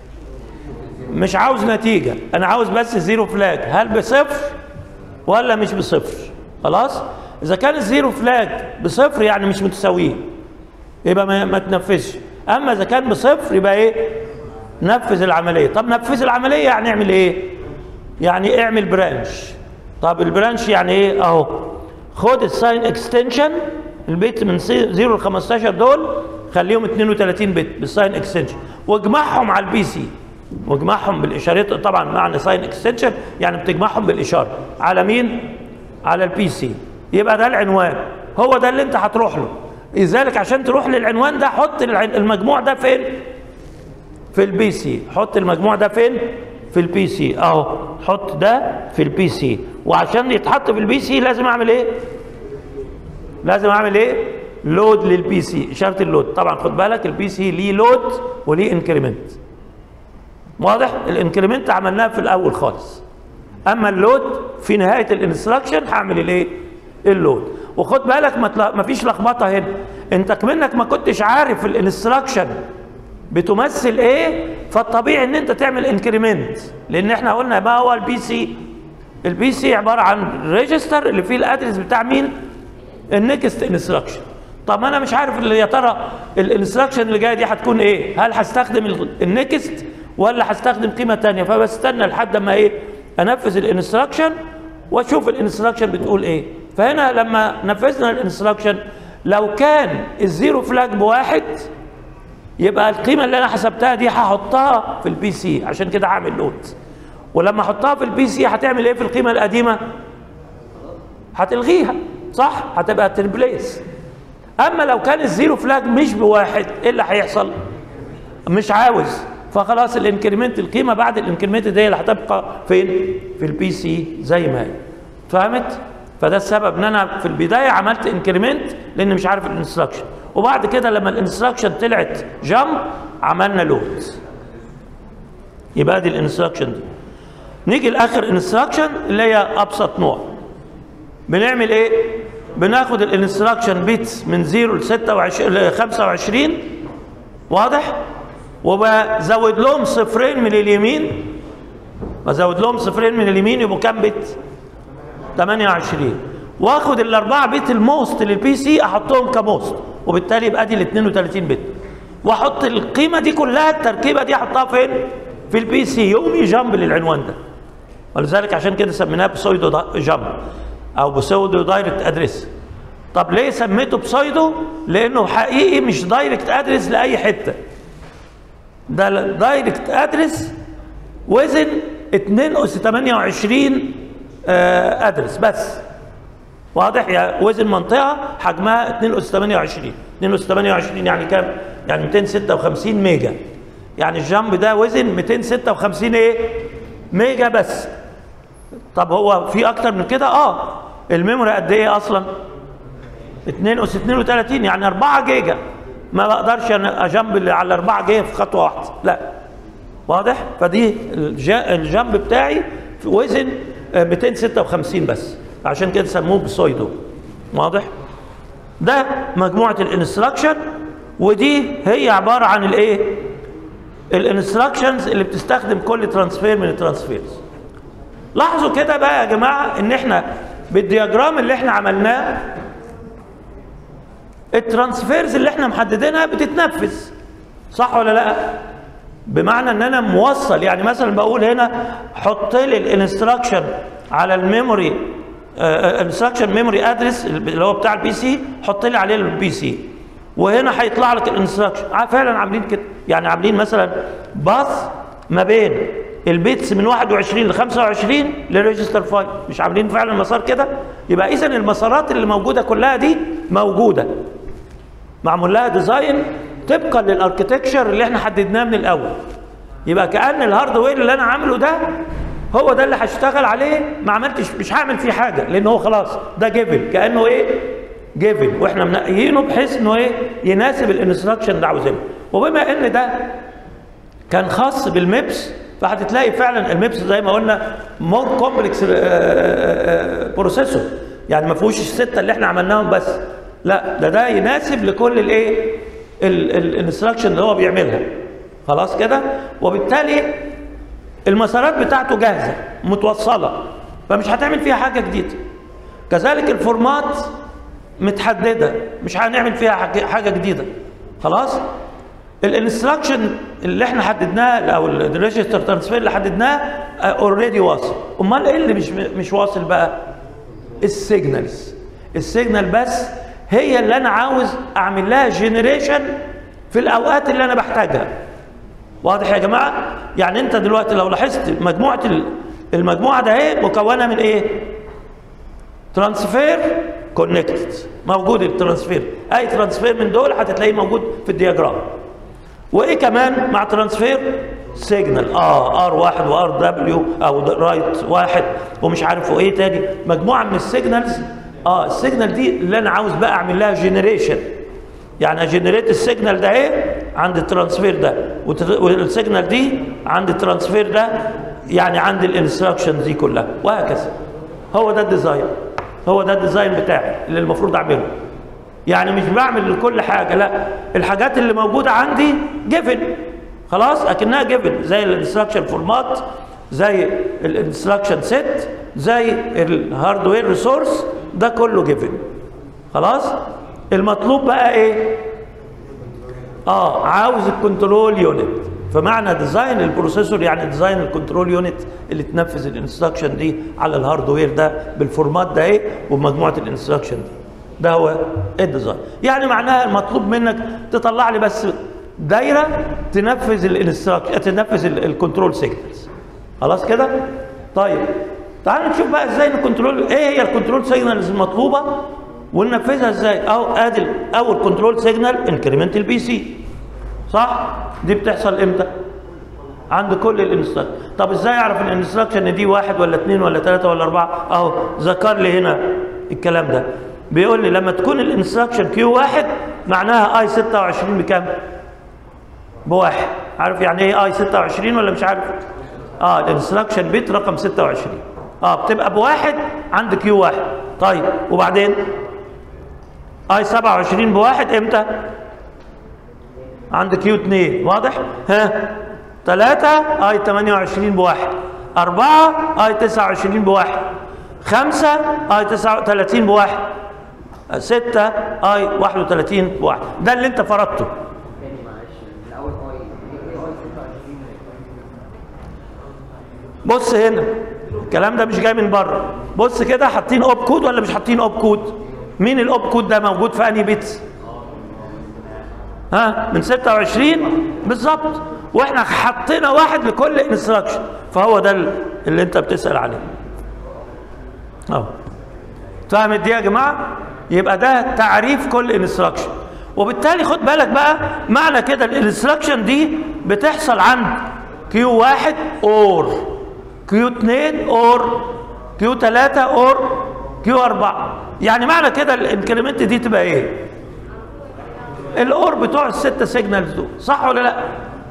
مش عاوز نتيجه انا عاوز بس زيرو فلاج هل بصفر ولا مش بصفر خلاص اذا كان الزيرو فلاج بصفر يعني مش متساويين يبقى ما, ما تنفذش اما اذا كان بصفر يبقى ايه نفذ العمليه طب نفذ العمليه يعني اعمل ايه يعني اعمل برانش طب البرانش يعني ايه اهو خد الساين اكستنشن البيت من 0 ل 15 دول خليهم 32 بت بالساين اكستنشن واجمعهم على البي سي واجمعهم بالاشارات طبعا معنى ساين اكستنشن يعني بتجمعهم بالاشاره على مين على البي سي يبقى ده العنوان هو ده اللي انت هتروح له لذلك عشان تروح للعنوان ده حط المجموع ده فين في البي سي حط المجموع ده فين في البي سي اهو حط ده في البي سي وعشان يتحط في البي سي لازم اعمل ايه لازم اعمل ايه لود للبي سي اشاره اللود طبعا خد بالك البي سي ليه لود وليه انكريمنت واضح الانكريمنت عملناه في الاول خالص اما اللود في نهايه الانستراكشن هعمل الايه اللود وخد بالك ما تلا- ما فيش لخبطه هنا انت كمنك ما كنتش عارف الانستراكشن بتمثل ايه فالطبيعي ان انت تعمل انكريمنت لان احنا قلنا ما هو البي سي البي سي عباره عن ريجستر اللي فيه الادرس بتاع مين النكست انستراكشن طب انا مش عارف اللي يا ترى الانستراكشن اللي جايه دي هتكون ايه هل هستخدم ال- النكست ولا هستخدم قيمه تانية فبستنى لحد ما ايه انفذ الانستراكشن واشوف الانستراكشن بتقول ايه فهنا لما نفذنا الانستراكشن لو كان الزيرو فلاج بواحد يبقى القيمه اللي انا حسبتها دي هحطها في البي سي عشان كده هعمل لود ولما احطها في البي سي هتعمل ايه في القيمه القديمه هتلغيها صح هتبقى تربليس اما لو كان الزيرو فلاج مش بواحد ايه اللي هيحصل مش عاوز فخلاص الانكريمنت القيمه بعد الانكريمنت دي اللي هتبقى فين في البي سي زي ما هي فهمت فده السبب ان انا في البدايه عملت انكريمنت لان مش عارف الانستراكشن وبعد كده لما الانستراكشن طلعت جامب عملنا لود يبقى دي الانستراكشن دي نيجي لاخر انستراكشن اللي هي ابسط نوع بنعمل ايه بناخد الانستراكشن بيتس من 0 ل 26 ل 25 واضح وبزود لهم صفرين من اليمين بزود لهم صفرين من اليمين يبقوا كام بت 28 واخد الاربعه بت الموست للبي سي احطهم كموست وبالتالي يبقى دي ال 32 بت واحط القيمه دي كلها التركيبه دي احطها فين في البي سي يقوم يجامب للعنوان ده ولذلك عشان كده سميناه بسويدو دا- جامب او بسودو دايركت ادريس طب ليه سميته بسويدو لانه حقيقي مش دايركت ادريس لاي حته ده دايركت ادرس وزن 2 اس 28 آه، ادرس بس واضح يا وزن منطقه حجمها 2 اس 28 2 اس 28 يعني كام يعني 256 ميجا يعني الجنب ده وزن 256 ايه ميجا بس طب هو في اكتر من كده اه الميموري قد ايه اصلا 2 اس 32 يعني 4 جيجا ما بقدرش انا اجنب اللي على 4 جيجا في خطوه واحده لا واضح فدي الج- الجنب بتاعي في وزن آه، 256 بس عشان كده سموه بسويدو واضح ده مجموعه الانستراكشن ودي هي عباره عن الايه الانستراكشنز اللي بتستخدم كل ترانسفير من الترانسفيرز لاحظوا كده بقى يا جماعه ان احنا بالدياجرام اللي احنا عملناه الترانسفيرز اللي احنا محددينها بتتنفذ صح ولا لا بمعنى ان انا موصل يعني مثلا بقول هنا حط لي الانستراكشن على الميموري انستراكشن ميموري ادرس اللي هو بتاع البي سي حط لي عليه البي سي وهنا هيطلع لك الانستراكشن فعلا عاملين كده يعني عاملين مثلا باث ما بين البيتس من 21 ل 25 لريجستر 5 مش عاملين فعلا مسار كده يبقى اذا المسارات اللي موجوده كلها دي موجوده معمول لها ديزاين طبقا للاركتكشر اللي احنا حددناه من الاول يبقى كان الهاردوير اللي انا عامله ده هو ده اللي هشتغل عليه ما عملتش مش هعمل فيه حاجه لان هو خلاص ده جيفن كانه ايه جيفن واحنا منقيينه بحيث انه ايه يناسب الانستراكشن اللي عاوزينه وبما ان ده كان خاص بالميبس فهتلاقي فعلا الميبس زي ما قلنا مور كومبلكس بروسيسور يعني ما فيهوش السته اللي احنا عملناهم بس لا ده ده يناسب لكل الايه الانستراكشن اللي هو بيعملها خلاص كده وبالتالي المسارات بتاعته جاهزه متوصله فمش هتعمل فيها حاجه جديده كذلك الفورمات متحدده مش هنعمل فيها حاجه حاجة جديده خلاص الانستراكشن اللي احنا حددناه او الريجستر ترانسفير اللي حددناه اوريدي واصل امال ايه اللي مش مش واصل بقى السيجنالز السيجنال بس هي اللي انا عاوز اعمل لها جنريشن في الاوقات اللي انا بحتاجها واضح يا جماعه يعني انت دلوقتي لو لاحظت مجموعه ال- المجموعه ده اهي مكونه من ايه ترانسفير كونكتد موجود الترانسفير اي ترانسفير من دول هتلاقيه موجود في الدياجرام وايه كمان مع ترانسفير سيجنال اه ار واحد وار دبليو او رايت واحد ومش عارف وايه تاني مجموعه من السيجنالز اه السيجنال دي اللي انا عاوز بقى اعمل لها جنريشن يعني اجنريت السيجنال ده ايه عند الترانسفير ده وت- والسيجنال دي عند الترانسفير ده يعني عند الانستراكشن دي كلها وهكذا هو ده الديزاين هو ده الديزاين بتاعي اللي المفروض اعمله يعني مش بعمل لكل حاجه لا الحاجات اللي موجوده عندي جيفن خلاص اكنها جيفن زي الانستراكشن فورمات زي الانستراكشن سيت زي الهاردوير ريسورس ده كله جيفن خلاص المطلوب بقى ايه اه عاوز الكنترول يونت فمعنى ديزاين البروسيسور يعني ديزاين الكنترول يونت اللي تنفذ الانستراكشن دي على الهاردوير ده بالفورمات ده ايه وبمجموعه الانستراكشن دي ده هو الديزاين يعني معناها المطلوب منك تطلع لي بس دايره تنفذ الانستراكشن تنفذ ال- الكنترول سيجنالز خلاص كده طيب تعالوا نشوف بقى ازاي الكنترول ايه هي الكنترول سيجنالز المطلوبه وننفذها ازاي اهو ادي ال- اول كنترول سيجنال انكريمنت البي سي صح دي بتحصل امتى عند كل الانستراكشن طب ازاي اعرف الانستراكشن دي واحد ولا اثنين ولا ثلاثه ولا اربعه اهو ذكر لي هنا الكلام ده بيقول لي لما تكون الانستراكشن كيو واحد معناها اي 26 بكام بواحد عارف يعني ايه اي 26 ولا مش عارف اه الانستراكشن بيت رقم 26 اه بتبقى بواحد عند كيو واحد طيب وبعدين اي 27 بواحد امتى عند كيو 2 واضح ها 3 اي 28 بواحد 4 اي 29 بواحد 5 اي 39 بواحد 6 اي 31 بواحد ده اللي انت فرضته تاني معلش الاول اي ايه اي 26 بص هنا الكلام ده مش جاي من بره بص كده حاطين اوب كود ولا مش حاطين اوب كود مين الاوب كود ده موجود في انهي بيتس ها من 26 بالظبط واحنا حطينا واحد لكل انستراكشن فهو ده اللي انت بتسال عليه اهو فاهمت دي يا جماعه يبقى ده تعريف كل انستراكشن وبالتالي خد بالك بقى معنى كده الانستراكشن دي بتحصل عند كيو واحد اور كيو 2 اور كيو 3 اور كيو 4 يعني معنى كده الانكريمنت دي تبقى ايه الاور بتوع الستة سيجنالز دول صح ولا لا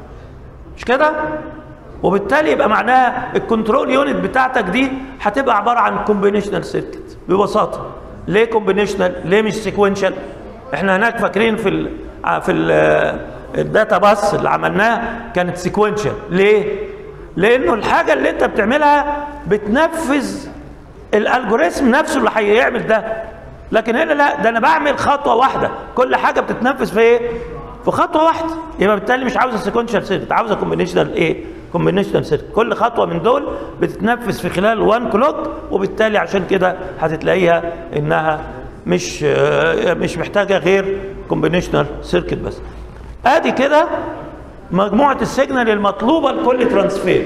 مش كده وبالتالي يبقى معناها الكنترول يونت بتاعتك دي هتبقى عباره عن كومبينيشنال سيركت ببساطه ليه كومبينيشنال ليه مش سيكوينشال احنا هناك فاكرين في ال في ال الداتا باس اللي عملناه كانت سيكوينشال ليه لانه الحاجه اللي انت بتعملها بتنفذ الالجوريثم نفسه اللي هيعمل ده لكن هنا لا ده انا بعمل خطوه واحده كل حاجه بتتنفذ في ايه في خطوه واحده يبقى بالتالي مش عاوزه سيكونشال سيركت عاوزه كومبينيشنال ايه كومبينيشنال سيركت كل خطوه من دول بتتنفذ في خلال 1 كلوك وبالتالي عشان كده هتلاقيها انها مش آه، مش محتاجه غير كومبينيشنال سيركت بس ادي كده مجموعه السيجنال المطلوبه لكل ترانسفير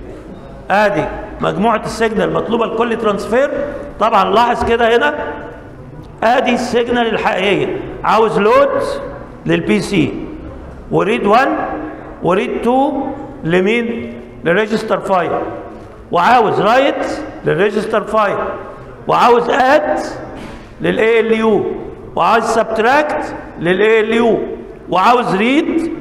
ادي مجموعه السيجنال المطلوبه لكل ترانسفير طبعا لاحظ كده هنا ادي السيجنال الحقيقيه عاوز لود للبي سي وريد 1 وريد 2 لمين للريجستر فايل وعاوز رايت للريجستر فايل وعاوز اد للاي ال يو وعاوز سبتراكت للاي ال يو وعاوز ريد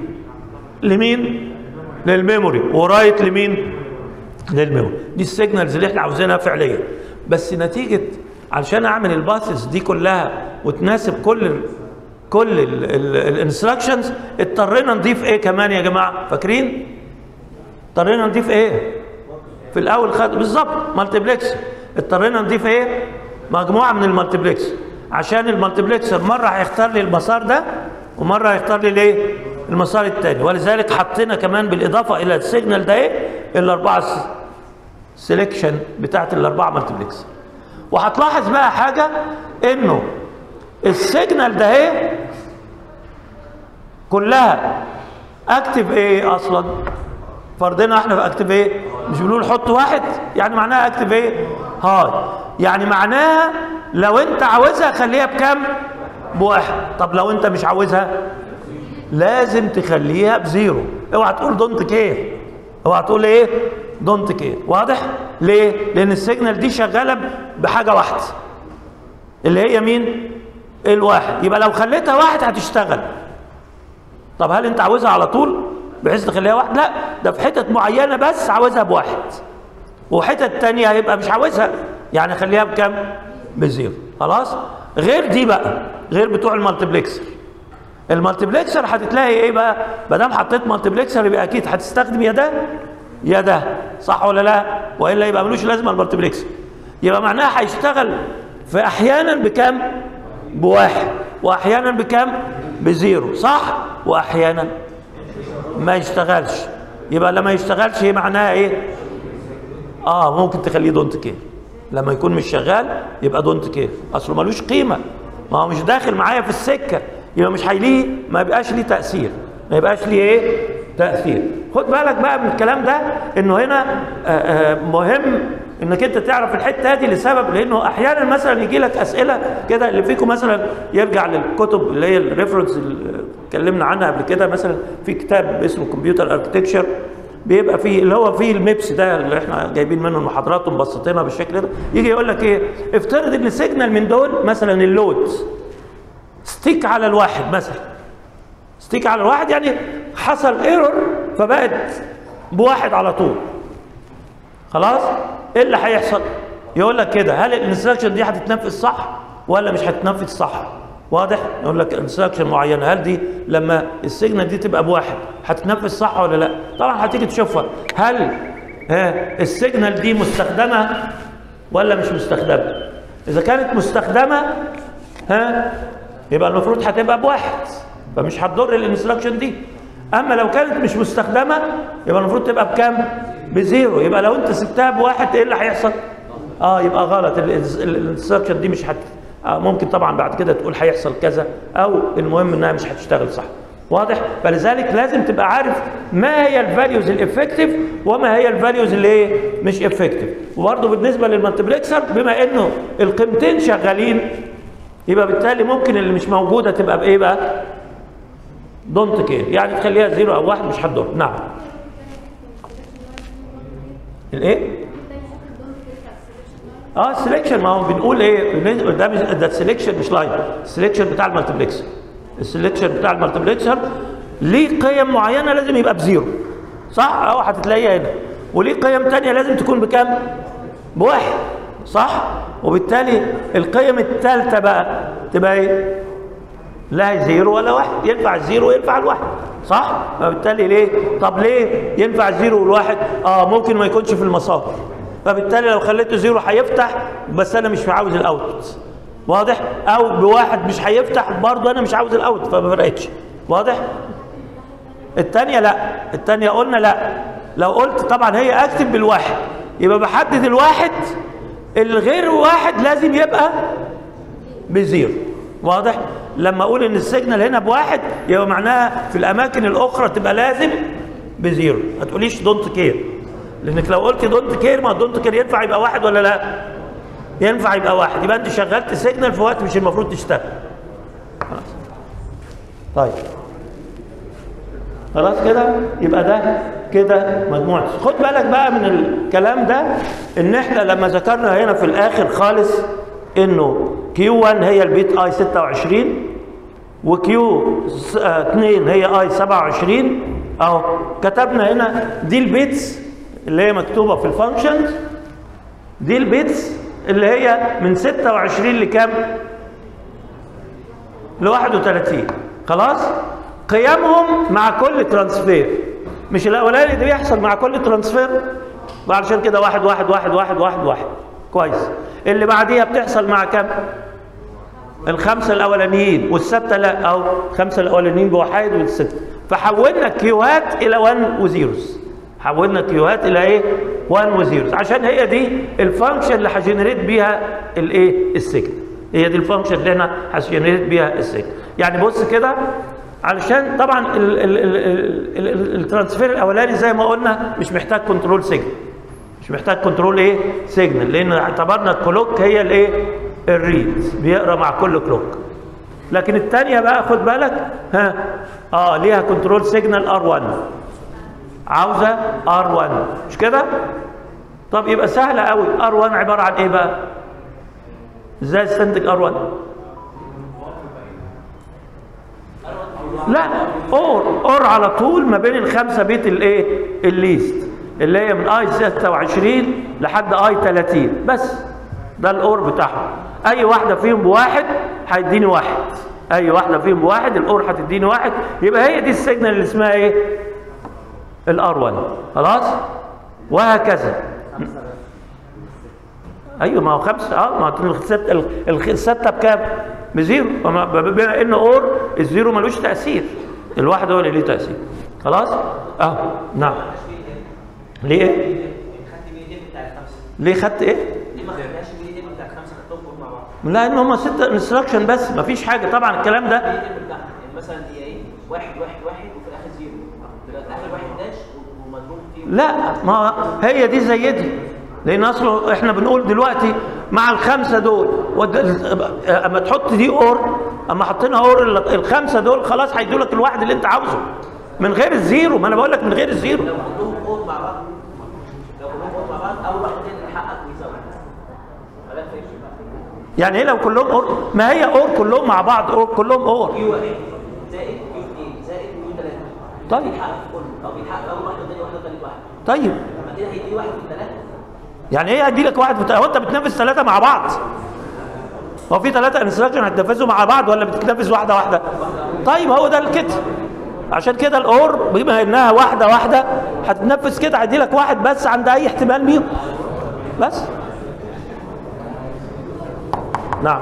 لمين للميموري ورايت لمين للميموري دي السيجنالز اللي احنا عاوزينها فعليا بس نتيجه علشان اعمل الباسز دي كلها وتناسب كل ال كل الانستراكشنز اضطرينا نضيف ايه كمان يا جماعه فاكرين اضطرينا نضيف ايه في الاول خد بالظبط مالتيبلكس اضطرينا نضيف ايه مجموعه من المالتيبلكس عشان المالتيبلكسر مره هيختار لي المسار ده ومره هيختار لي الايه المسار الثاني ولذلك حطينا كمان بالاضافه الى السيجنال ده ايه الاربعه سيلكشن بتاعت الاربعه مالتيبلكسر وهتلاحظ بقى حاجه انه السيجنال ده ايه كلها اكتف ايه اصلا فرضنا احنا في اكتف ايه مش بنقول حط واحد يعني معناها اكتف ايه هاي يعني معناها لو انت عاوزها خليها بكام بواحد طب لو انت مش عاوزها لازم تخليها بزيرو اوعى تقول دونت كير اوعى تقول ايه دونت كير واضح ليه لان السيجنال دي شغاله بحاجه واحده اللي هي مين الواحد يبقى لو خليتها واحد هتشتغل طب هل انت عاوزها على طول بحيث تخليها واحد لا ده في حتت معينه بس عاوزها بواحد وحتت تانية هيبقى مش عاوزها يعني خليها بكام بزيرو خلاص غير دي بقى غير بتوع المالتيبلكسر المالتيبلكسر هتتلاقي ايه بقى ما دام حطيت مالتيبلكسر يبقى اكيد هتستخدم يا ده يا ده صح ولا لا والا يبقى ملوش لازمه المالتيبلكسر يبقى معناها هيشتغل في احيانا بكام بواحد واحيانا بكام بزيرو صح واحيانا ما يشتغلش يبقى لما يشتغلش هي معناها ايه اه ممكن تخليه دونت كير لما يكون مش شغال يبقى دونت كير اصله ملوش قيمه ما هو مش داخل معايا في السكه يبقى مش هيليه ما يبقاش ليه تاثير ما يبقاش ليه ايه تاثير خد بالك بقى من الكلام ده انه هنا آه، آه، مهم انك انت تعرف الحته دي لسبب لانه احيانا مثلا يجي لك اسئله كده اللي فيكم مثلا يرجع للكتب اللي هي الريفرنس اللي اتكلمنا عنها قبل كده مثلا في كتاب اسمه كمبيوتر اركتكتشر بيبقى فيه اللي هو فيه الميبس ده اللي احنا جايبين منه المحاضرات ومبسطينها بالشكل ده يجي يقول لك ايه افترض ان سيجنال من دول مثلا اللود ستيك على الواحد مثلا ستيك على الواحد يعني حصل ايرور فبقت بواحد على طول خلاص ايه اللي هيحصل يقول لك كده هل الانستراكشن دي هتتنفذ صح ولا مش هتتنفذ صح واضح يقول لك انستراكشن معينه هل دي لما السيجنال دي تبقى بواحد هتتنفذ صح ولا لا طبعا هتيجي تشوفها هل ها السيجنال دي مستخدمه ولا مش مستخدمه اذا كانت مستخدمه ها يبقى المفروض هتبقى بواحد فمش هتضر الانستراكشن دي اما لو كانت مش مستخدمه يبقى المفروض تبقى بكام بزيرو يبقى لو انت سبتها بواحد ايه اللي هيحصل اه يبقى غلط الانستراكشن دي مش هت آه ممكن طبعا بعد كده تقول هيحصل كذا او المهم انها مش هتشتغل صح واضح فلذلك لازم تبقى عارف ما هي الفاليوز الافكتيف وما هي الفاليوز اللي ايه مش افكتيف وبرضه بالنسبه للمالتيبلكسر بما انه القيمتين شغالين يبقى بالتالي ممكن اللي مش موجوده تبقى بايه بقى دونت كير يعني تخليها زيرو او واحد مش هتضر نعم الايه اه السلكشن ما هو بنقول ايه بن- ده مش ده السلكشن مش لاين السلكشن بتاع المالتيبلكسر السلكشن بتاع المالتيبلكسر ليه قيم معينه لازم يبقى بزيرو صح اه هتتلاقيها هنا وليه قيم تانية لازم تكون بكام بواحد صح وبالتالي القيم الثالثه بقى تبقى ايه لا زيرو ولا واحد ينفع الزيرو وينفع الواحد صح فبالتالي ليه طب ليه ينفع الزيرو والواحد اه ممكن ما يكونش في المسار فبالتالي لو خليته زيرو هيفتح بس انا مش عاوز الاوت واضح او بواحد مش هيفتح برضه انا مش عاوز الاوت فما فرقتش واضح الثانيه لا الثانيه قلنا لا لو قلت طبعا هي اكتب بالواحد يبقى بحدد الواحد الغير واحد لازم يبقى بزيرو واضح لما اقول ان السيجنال هنا بواحد يبقى معناها في الاماكن الاخرى تبقى لازم بزيرو ما تقوليش دونت كير لانك لو قلت دونت كير ما دونت كير ينفع يبقى واحد ولا لا ينفع يبقى واحد يبقى انت شغلت سيجنال في وقت مش المفروض تشتغل خلاص طيب خلاص كده يبقى ده كده مجموعة خد بالك بقى من الكلام ده ان احنا لما ذكرنا هنا في الاخر خالص انه كيو 1 هي البيت اي 26 وكيو 2 هي اي 27 اهو كتبنا هنا دي البيتس اللي هي مكتوبه في الفانكشنز دي البيتس اللي هي من 26 لكام؟ ل 31 خلاص؟ قيمهم مع كل ترانسفير مش الاولاني ده بيحصل مع كل ترانسفير وعشان كده واحد واحد واحد واحد واحد واحد كويس اللي بعديها بتحصل مع كام؟ الخمسه الاولانيين والسته لا او الخمسه الاولانيين بواحد والسته فحولنا كيوهات الى 1 وزيروز حولنا كيوهات الى ايه 1 وزيروز عشان هي دي الفانكشن اللي هجنريت بيها الايه السيجنال هي دي الفانكشن اللي احنا هجنريت بيها السيجنال يعني بص كده علشان طبعا ال- ال- ال- ال- ال- الترانسفير الاولاني زي ما قلنا مش محتاج كنترول سيجنال مش محتاج كنترول ايه سيجنال لان اعتبرنا الكلوك هي الايه الريد بيقرا مع كل كلوك لكن الثانيه بقى خد بالك ها اه ليها كنترول سيجنال ار 1 عاوزه ار1 مش كده طب يبقى سهله قوي ار1 عباره عن ايه بقى ازاي استنتج ار1 لا اور اور على طول ما بين الخمسه بيت الايه الليست اللي هي من اي 26 لحد اي 30 بس ده الاور بتاعهم اي واحده فيهم بواحد هيديني واحد اي واحده فيهم بواحد الاور هتديني واحد يبقى هي دي السيجنال اللي اسمها ايه الار 1 خلاص وهكذا ايوه ما هو خمسه اه ما هو الستة ال- الستة بكام؟ بزيرو وما- بما ان اور الزيرو ملوش تاثير الواحد هو اللي ليه تاثير خلاص؟ اه نعم ليه ايه؟ خدت بي دي بتاع الخمسه ليه خدت ايه؟ ليه ما خدناش بي دي بتاع الخمسه خدتهم كلهم مع بعض لان هم ستة انستراكشن بس مفيش حاجه طبعا الكلام ده بي دي بتاعها يعني مثلا هي ايه واحد واحد واحد وفي الاخر زيرو دلوقتي اخر واحد داش ومضروب فيه لا ما هي دي زي دي لان اصله احنا بنقول دلوقتي مع الخمسه دول ود- اما تحط دي اور اما حطينا اور ال- الخمسه دول خلاص هيدوا لك الواحد اللي انت عاوزه من غير الزيرو ما انا بقول لك من غير الزيرو لو كلهم اور مع بعض لو كلهم اور مع بعض اول واحد يقدر يحقق ويزود فده فرق يعني ايه لو كلهم اور ما هي اور كلهم مع بعض اور كلهم اور كيو واحد زائد كيو اثنين زائد كيو ثلاثه طيب. بيحقق في كله او بيحقق اول واحده وثاني واحده وثالث واحده طيب لما كده هيدي واحد في الثلاثه يعني ايه هدي لك واحد بتا... هو انت بتنافس ثلاثه مع بعض هو في ثلاثه انستراكشن هتنفذوا مع بعض ولا بتنافس واحده واحده طيب هو ده الكده عشان كده الاور بما انها واحده واحده هتنفذ كده هيدي لك واحد بس عند اي احتمال بيهم بس نعم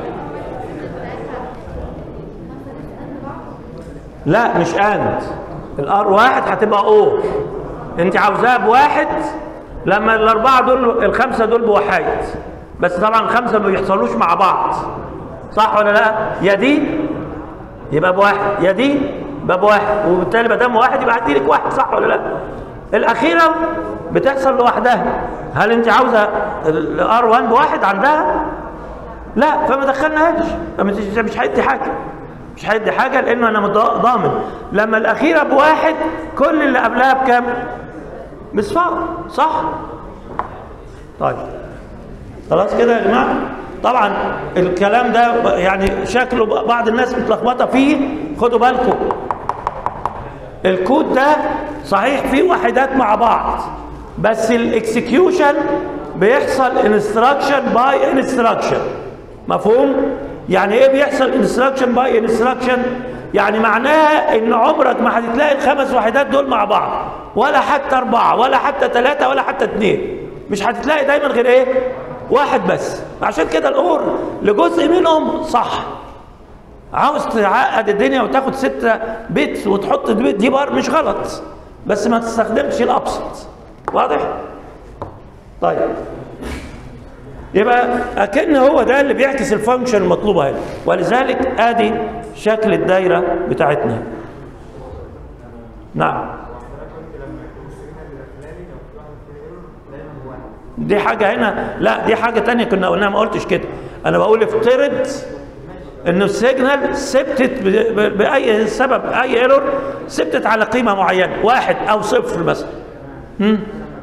لا مش اند الار واحد هتبقى او انت عاوزاها بواحد لما الاربعه دول الخمسه دول بواحد بس طبعا الخمسه ما بيحصلوش مع بعض صح ولا لا يا دي يبقى بواحد يا دي يبقى بواحد وبالتالي ما دام واحد يبقى هديلك واحد صح ولا لا الاخيره بتحصل لوحدها هل انت عاوزه الار 1 بواحد عندها لا فما دخلناهاش فمش مش هيدي حاجه مش هيدي حاجه لانه انا مضا- ضامن لما الاخيره بواحد كل اللي قبلها بكام بصفار صح طيب خلاص كده يا جماعه طبعا الكلام ده يعني شكله بعض الناس متلخبطه فيه خدوا بالكم الكود ده صحيح فيه وحدات مع بعض بس الاكسكيوشن بيحصل انستراكشن باي انستراكشن مفهوم يعني ايه بيحصل انستراكشن باي انستراكشن يعني معناها ان عمرك ما هتلاقي الخمس وحدات دول مع بعض ولا حتى اربعه ولا حتى ثلاثه ولا حتى اثنين مش هتلاقي دايما غير ايه واحد بس عشان كده الاور لجزء منهم صح عاوز تعقد الدنيا وتاخد ستة بيت وتحط دي دي بار مش غلط بس ما تستخدمش الابسط واضح طيب يبقى اكن هو ده اللي بيعكس الفانكشن المطلوبه هنا ولذلك ادي شكل الدايره بتاعتنا نعم دي حاجه هنا لا دي حاجه تانية كنا قلناها ما قلتش كده انا بقول افترض انه السيجنال ثبتت ب- ب- باي سبب اي ايرور ثبتت على قيمه معينه واحد او صفر مثلا هم؟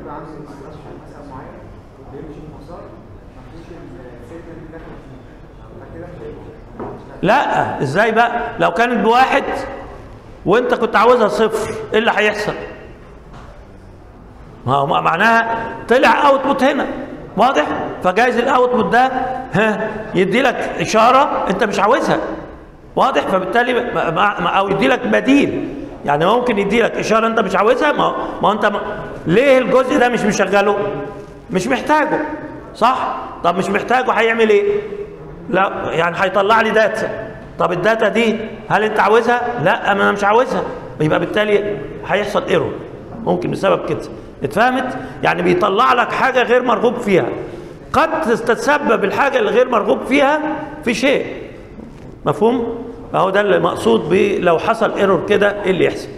لا ازاي بقى لو كانت بواحد وانت كنت عاوزها صفر ايه اللي هيحصل ما هو معناها طلع اوتبوت هنا واضح فجايز الاوتبوت ده ها يدي لك اشاره انت مش عاوزها واضح فبالتالي ما- ما- ما- او يدي لك بديل يعني ممكن يدي لك اشاره انت مش عاوزها ما ما انت ما ليه الجزء ده مش مشغله مش محتاجه صح طب مش محتاجه هيعمل ايه لا يعني هيطلع لي داتا طب الداتا دي هل انت عاوزها لا ما انا مش عاوزها يبقى بالتالي هيحصل ايرور ممكن بسبب كده اتفهمت يعني بيطلع لك حاجه غير مرغوب فيها قد تتسبب الحاجه اللي غير مرغوب فيها في شيء مفهوم اهو ده اللي مقصود ب لو حصل ايرور كده ايه اللي يحصل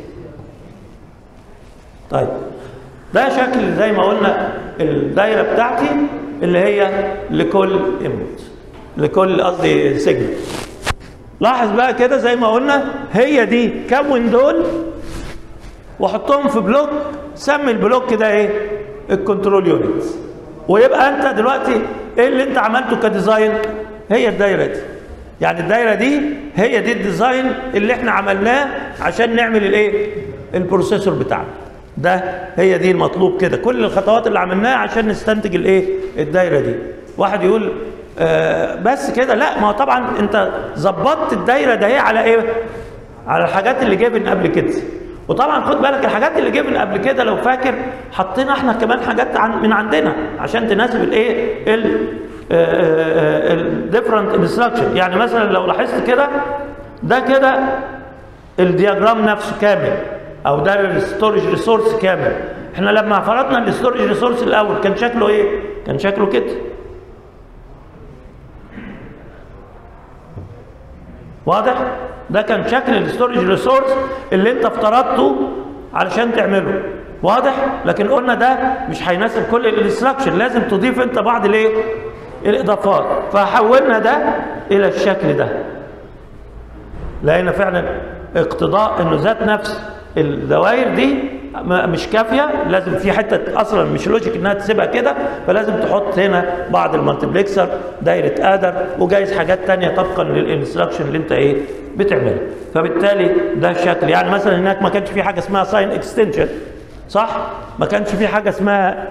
طيب ده شكل زي ما قلنا الدايره بتاعتي اللي هي لكل انبوت لكل قصدي سيجنال لاحظ بقى كده زي ما قلنا هي دي كون دول وحطهم في بلوك سمي البلوك ده ايه الكنترول يونت ويبقى انت دلوقتي ايه اللي انت عملته كديزاين هي الدايره دي يعني الدايره دي هي دي الديزاين اللي احنا عملناه عشان نعمل الايه البروسيسور بتاعنا ده هي دي المطلوب كده كل الخطوات اللي عملناها عشان نستنتج الايه الدايره دي واحد يقول آه بس كده لا ما هو طبعا انت ظبطت الدايره ده ايه على ايه على الحاجات اللي جايبن قبل كده وطبعا خد بالك الحاجات اللي جايبن قبل كده لو فاكر حطينا احنا كمان حاجات عن من عندنا عشان تناسب الايه الديفرنت انستراكشن يعني مثلا لو لاحظت كده ده كده الدياجرام نفسه كامل او ده الستورج ريسورس كامل احنا لما فرضنا الستورج ريسورس الاول كان شكله ايه كان شكله كده واضح ده كان شكل الستورج ريسورس اللي انت افترضته علشان تعمله واضح لكن قلنا ده مش هيناسب كل الانستراكشن لازم تضيف انت بعض الايه الاضافات فحولنا ده الى الشكل ده لقينا فعلا اقتضاء انه ذات نفس الدوائر دي م- مش كافيه لازم في حته اصلا مش لوجيك انها تسيبها كده فلازم تحط هنا بعض المالتيبلكسر دايره ادر وجايز حاجات تانية طبقا للانستراكشن اللي انت ايه بتعملها فبالتالي ده الشكل يعني مثلا هناك ما كانش في حاجه اسمها ساين اكستنشن صح ما كانش في حاجه اسمها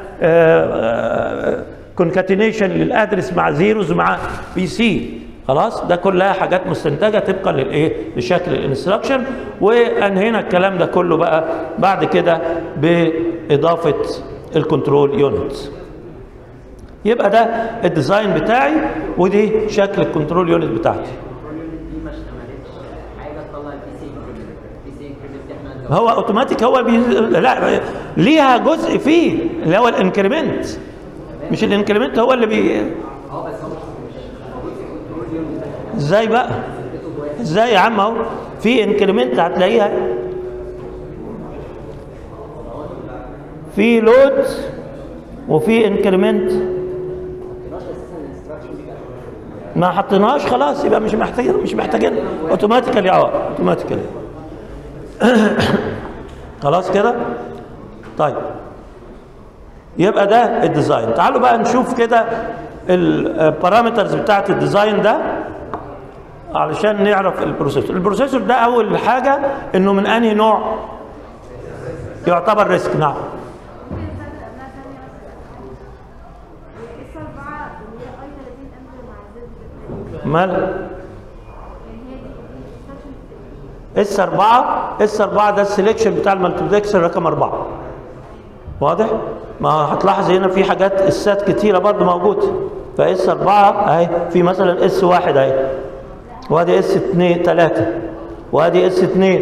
كونكاتينيشن للادرس مع زيروز مع بي سي خلاص ده كلها حاجات مستنتجه طبقا للايه لشكل الانستراكشن وانهينا الكلام ده كله بقى بعد كده باضافه الكنترول يونت يبقى ده الديزاين بتاعي ودي شكل الكنترول يونت بتاعتي دي ما اشتملتش حاجه تطلع البي سي انكريمنت البي سي انكريمنت احنا هو اوتوماتيك هو بي... لا ليها جزء فيه اللي هو الانكريمنت مش الانكريمنت هو اللي بي اه بس هو مش مش موجود في الكنترول يونت ازاي بقى ازاي يا عم اهو في انكريمنت هتلاقيها في لود وفي انكريمنت ما حطيناش خلاص يبقى مش محتاجين مش محتاجين اوتوماتيكالي اه اوتوماتيكالي خلاص كده طيب يبقى ده الديزاين تعالوا بقى نشوف كده البارامترز بتاعت الديزاين ده علشان نعرف البروسيسور البروسيسور ده اول حاجه انه من انهي نوع يعتبر ريسك نعم ممكن نستخدم قبلها ثانية بس اس 4 اللي هي اي 30 امبر مع زد مال يعني هي دي دي instruction اس 4 اس 4 ده السلكشن بتاع المالتيبلكسر رقم 4 واضح ما هتلاحظ هنا في حاجات اسات كتيره برضه موجوده فاس 4 اهي في مثلا اس 1 اهي وادي اس 2 3 وادي اس 2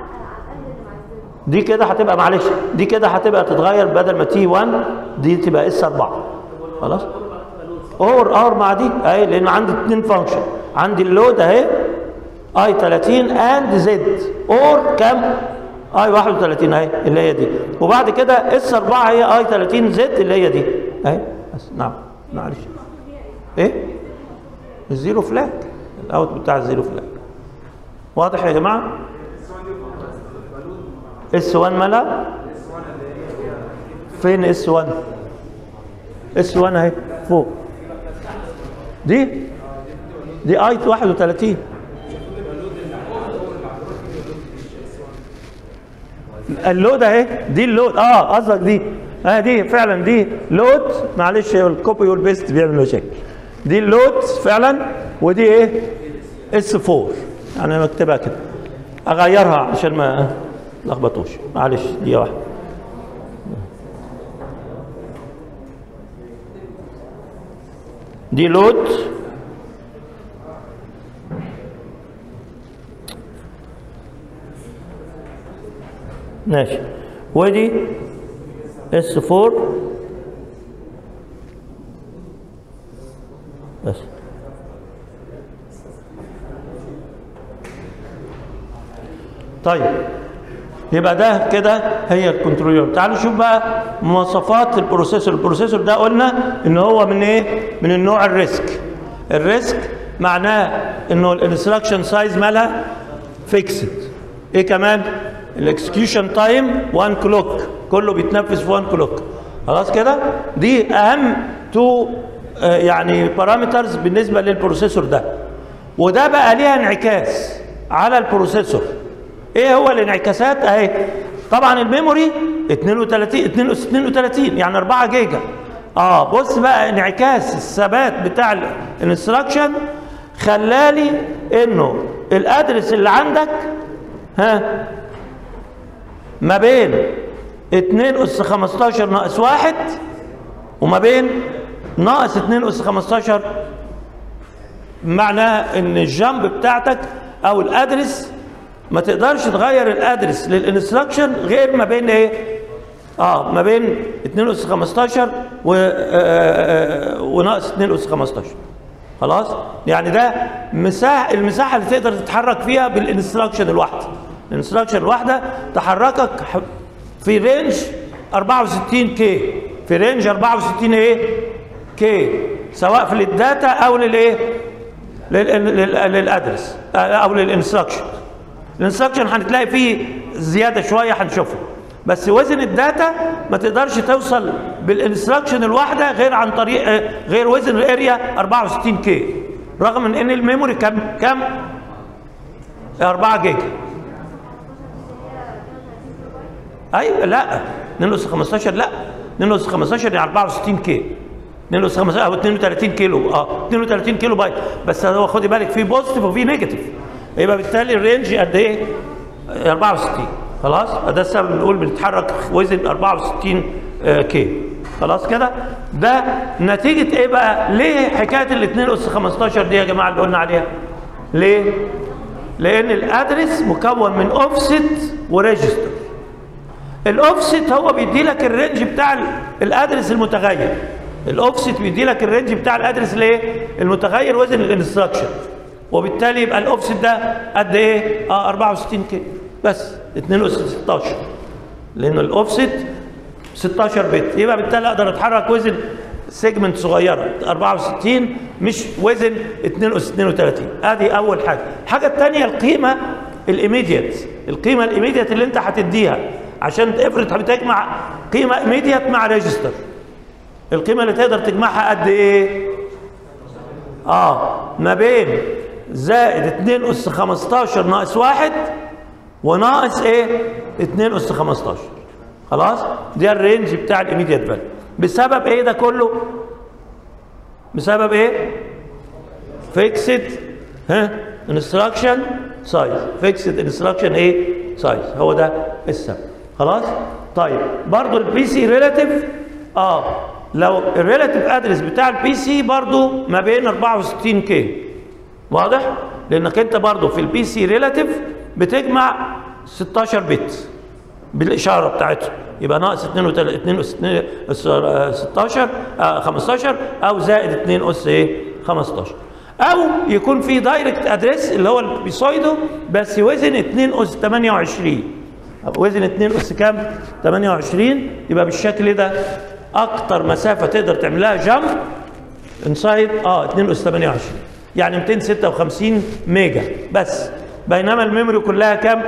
دي كده هتبقى معلش دي كده هتبقى تتغير بدل ما تي 1 دي تبقى اس 4 خلاص اور اور مع دي اهي لان عندي اثنين فانكشن عندي اللود اهي اي 30 اند زد اور كام اي 31 اهي اللي هي دي وبعد كده اس 4 هي اي 30 زد اللي هي دي اهي بس نعم معلش ايه الزيرو فلاج الاوت بتاع الزيرو فلاج واضح يا جماعه اس 1 مالها فين اس 1 اس 1 اهي فوق دي دي اي 31 اللود اهي دي اللود اه قصدك دي اه دي فعلا دي لود معلش الكوبي والبيست بيعمل مشاكل دي اللود فعلا ودي ايه اس 4 يعني انا بكتبها كده اغيرها عشان ما لخبطوش معلش دي واحده دي لود ماشي ودي اس 4 بس طيب يبقى ده كده هي الكنترولر تعالوا نشوف بقى مواصفات البروسيسور البروسيسور ده قلنا ان هو من ايه من النوع الريسك الريسك معناه انه الانستراكشن سايز مالها فيكسد ايه كمان الاكسكيوشن تايم 1 كلوك كله بيتنفذ في 1 كلوك خلاص كده دي اهم تو يعني بارامترز بالنسبه للبروسيسور ده وده بقى ليها انعكاس على البروسيسور ايه هو الانعكاسات اهي طبعا الميموري 32 32 يعني 4 جيجا اه بص بقى انعكاس الثبات بتاع الانستراكشن خلالي انه الادرس اللي عندك ها ما بين 2 اس 15 ناقص 1 وما بين ناقص 2 اس 15 معناه ان الجامب بتاعتك او الادرس ما تقدرش تغير الادرس للانستراكشن غير ما بين ايه اه ما بين 2 اس 15 و آه، آه، وناقص 2 اس 15 خلاص يعني ده مساحه المساحه اللي تقدر تتحرك فيها بالانستراكشن الواحده الانستراكشن الواحده تحركك ح- في رينج 64 كي في رينج 64 ايه كي سواء في للداتا او للايه لل- لل- للادرس آه، او للانستراكشن الانستراكشن هنتلاقي فيه زياده شويه هنشوفه بس وزن الداتا ما تقدرش توصل بالانستراكشن الواحده غير عن طريق آه، غير وزن الاريا 64 كي رغم من ان الميموري كم كم 4 جيجا ايوه لا 2 اس 15 لا 2 اس 15 يعني 64 كي 2 اس 15 او 32 كيلو اه 32 كيلو بايت بس هو خدي بالك في بوزيتيف وفي نيجاتيف يبقى بالتالي الرينج قد ايه؟ 64 خلاص ده السبب اللي بنقول بنتحرك وزن 64 آه، كي خلاص كده ده نتيجه ايه بقى؟ ليه حكايه ال 2 اس 15 دي يا جماعه اللي قلنا عليها؟ ليه؟ لان الادرس مكون من اوفست وريجستر الاوفست هو بيدي لك الرينج بتاع ال- الادرس المتغير الاوفست بيدي لك الرينج بتاع الادرس الايه المتغير وزن الانستراكشن وبالتالي يبقى الاوفست ده قد ايه اه 64 كي بس 2 اس 16 لان الاوفست 16 بت يبقى بالتالي اقدر اتحرك وزن سيجمنت صغيره 64 مش وزن 2 اس 32 ادي اول حاجه الحاجه الثانيه القيمه الايميديت القيمه الايميديت اللي انت هتديها عشان افرض بتجمع قيمه ايميديت مع ريجستر القيمه اللي تقدر تجمعها قد ايه اه ما بين زائد 2 اس 15 ناقص 1 وناقص ايه 2 اس 15 خلاص ده الرينج بتاع الايميديت فاليو بسبب ايه ده كله بسبب ايه فيكسد ها انستراكشن سايز فيكسد انستراكشن ايه سايز هو ده السبب خلاص طيب برضو البي سي ريلاتيف اه لو الريلاتيف ادرس بتاع البي سي برضو ما بين 64 كي واضح لانك انت برضو في البي سي ريلاتيف بتجمع 16 بت بالاشاره بتاعته يبقى ناقص 32 2 اس 16 آه 15 او زائد 2 اس ايه 15 او يكون في دايركت ادريس اللي هو اللي بيسايده بس وزن 2 اس 28 وزن 2 اس كام 28 يبقى بالشكل ده اكتر مسافه تقدر تعملها جامب انسايد اه 2 اس 28 يعني 256 ميجا بس بينما الميموري كلها كام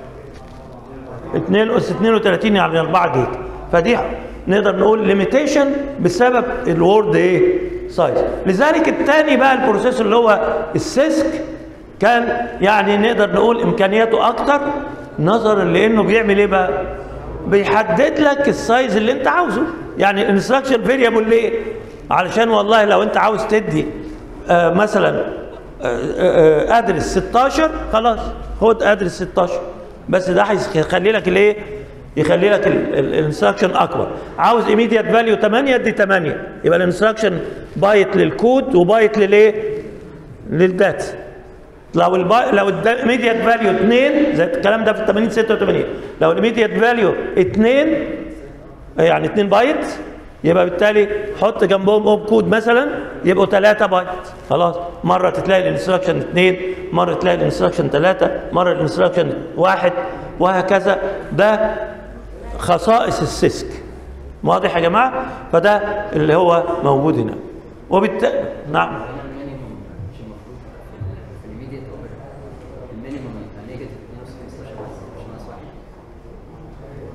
2 اس 32 يعني 4 جيجا فدي نقدر نقول ليميتيشن بسبب الوورد ايه سايز لذلك الثاني بقى البروسيسور اللي هو السيسك كان يعني نقدر نقول امكانياته اكتر نظرا لانه بيعمل ايه بقى بيحدد لك السايز اللي انت عاوزه يعني الانستراكشن فيريبل ليه علشان والله لو انت عاوز تدي آه مثلا آه آه ادرس 16 خلاص خد ادرس 16 بس ده هيخلي لك الايه يخلي لك الانستراكشن اكبر عاوز ايميديت فاليو 8 ادي 8 يبقى الانستراكشن بايت للكود وبايت للايه للداتا لو البا... لو الايميديت فاليو 2 زي الكلام ده في 80 86 لو الايميديت فاليو 2 يعني 2 بايت يبقى بالتالي حط جنبهم اوب كود مثلا يبقوا 3 بايت خلاص مره تلاقي الانستراكشن 2 مره تلاقي الانستراكشن 3 مره الانستراكشن 1 وهكذا ده خصائص السيسك واضح يا جماعه فده اللي هو موجود هنا وبالتالي نعم المينيموم مش المفروض في الميديت اوفر المينيموم يبقى نيجاتيف 2 15 بس مش ناقص واحد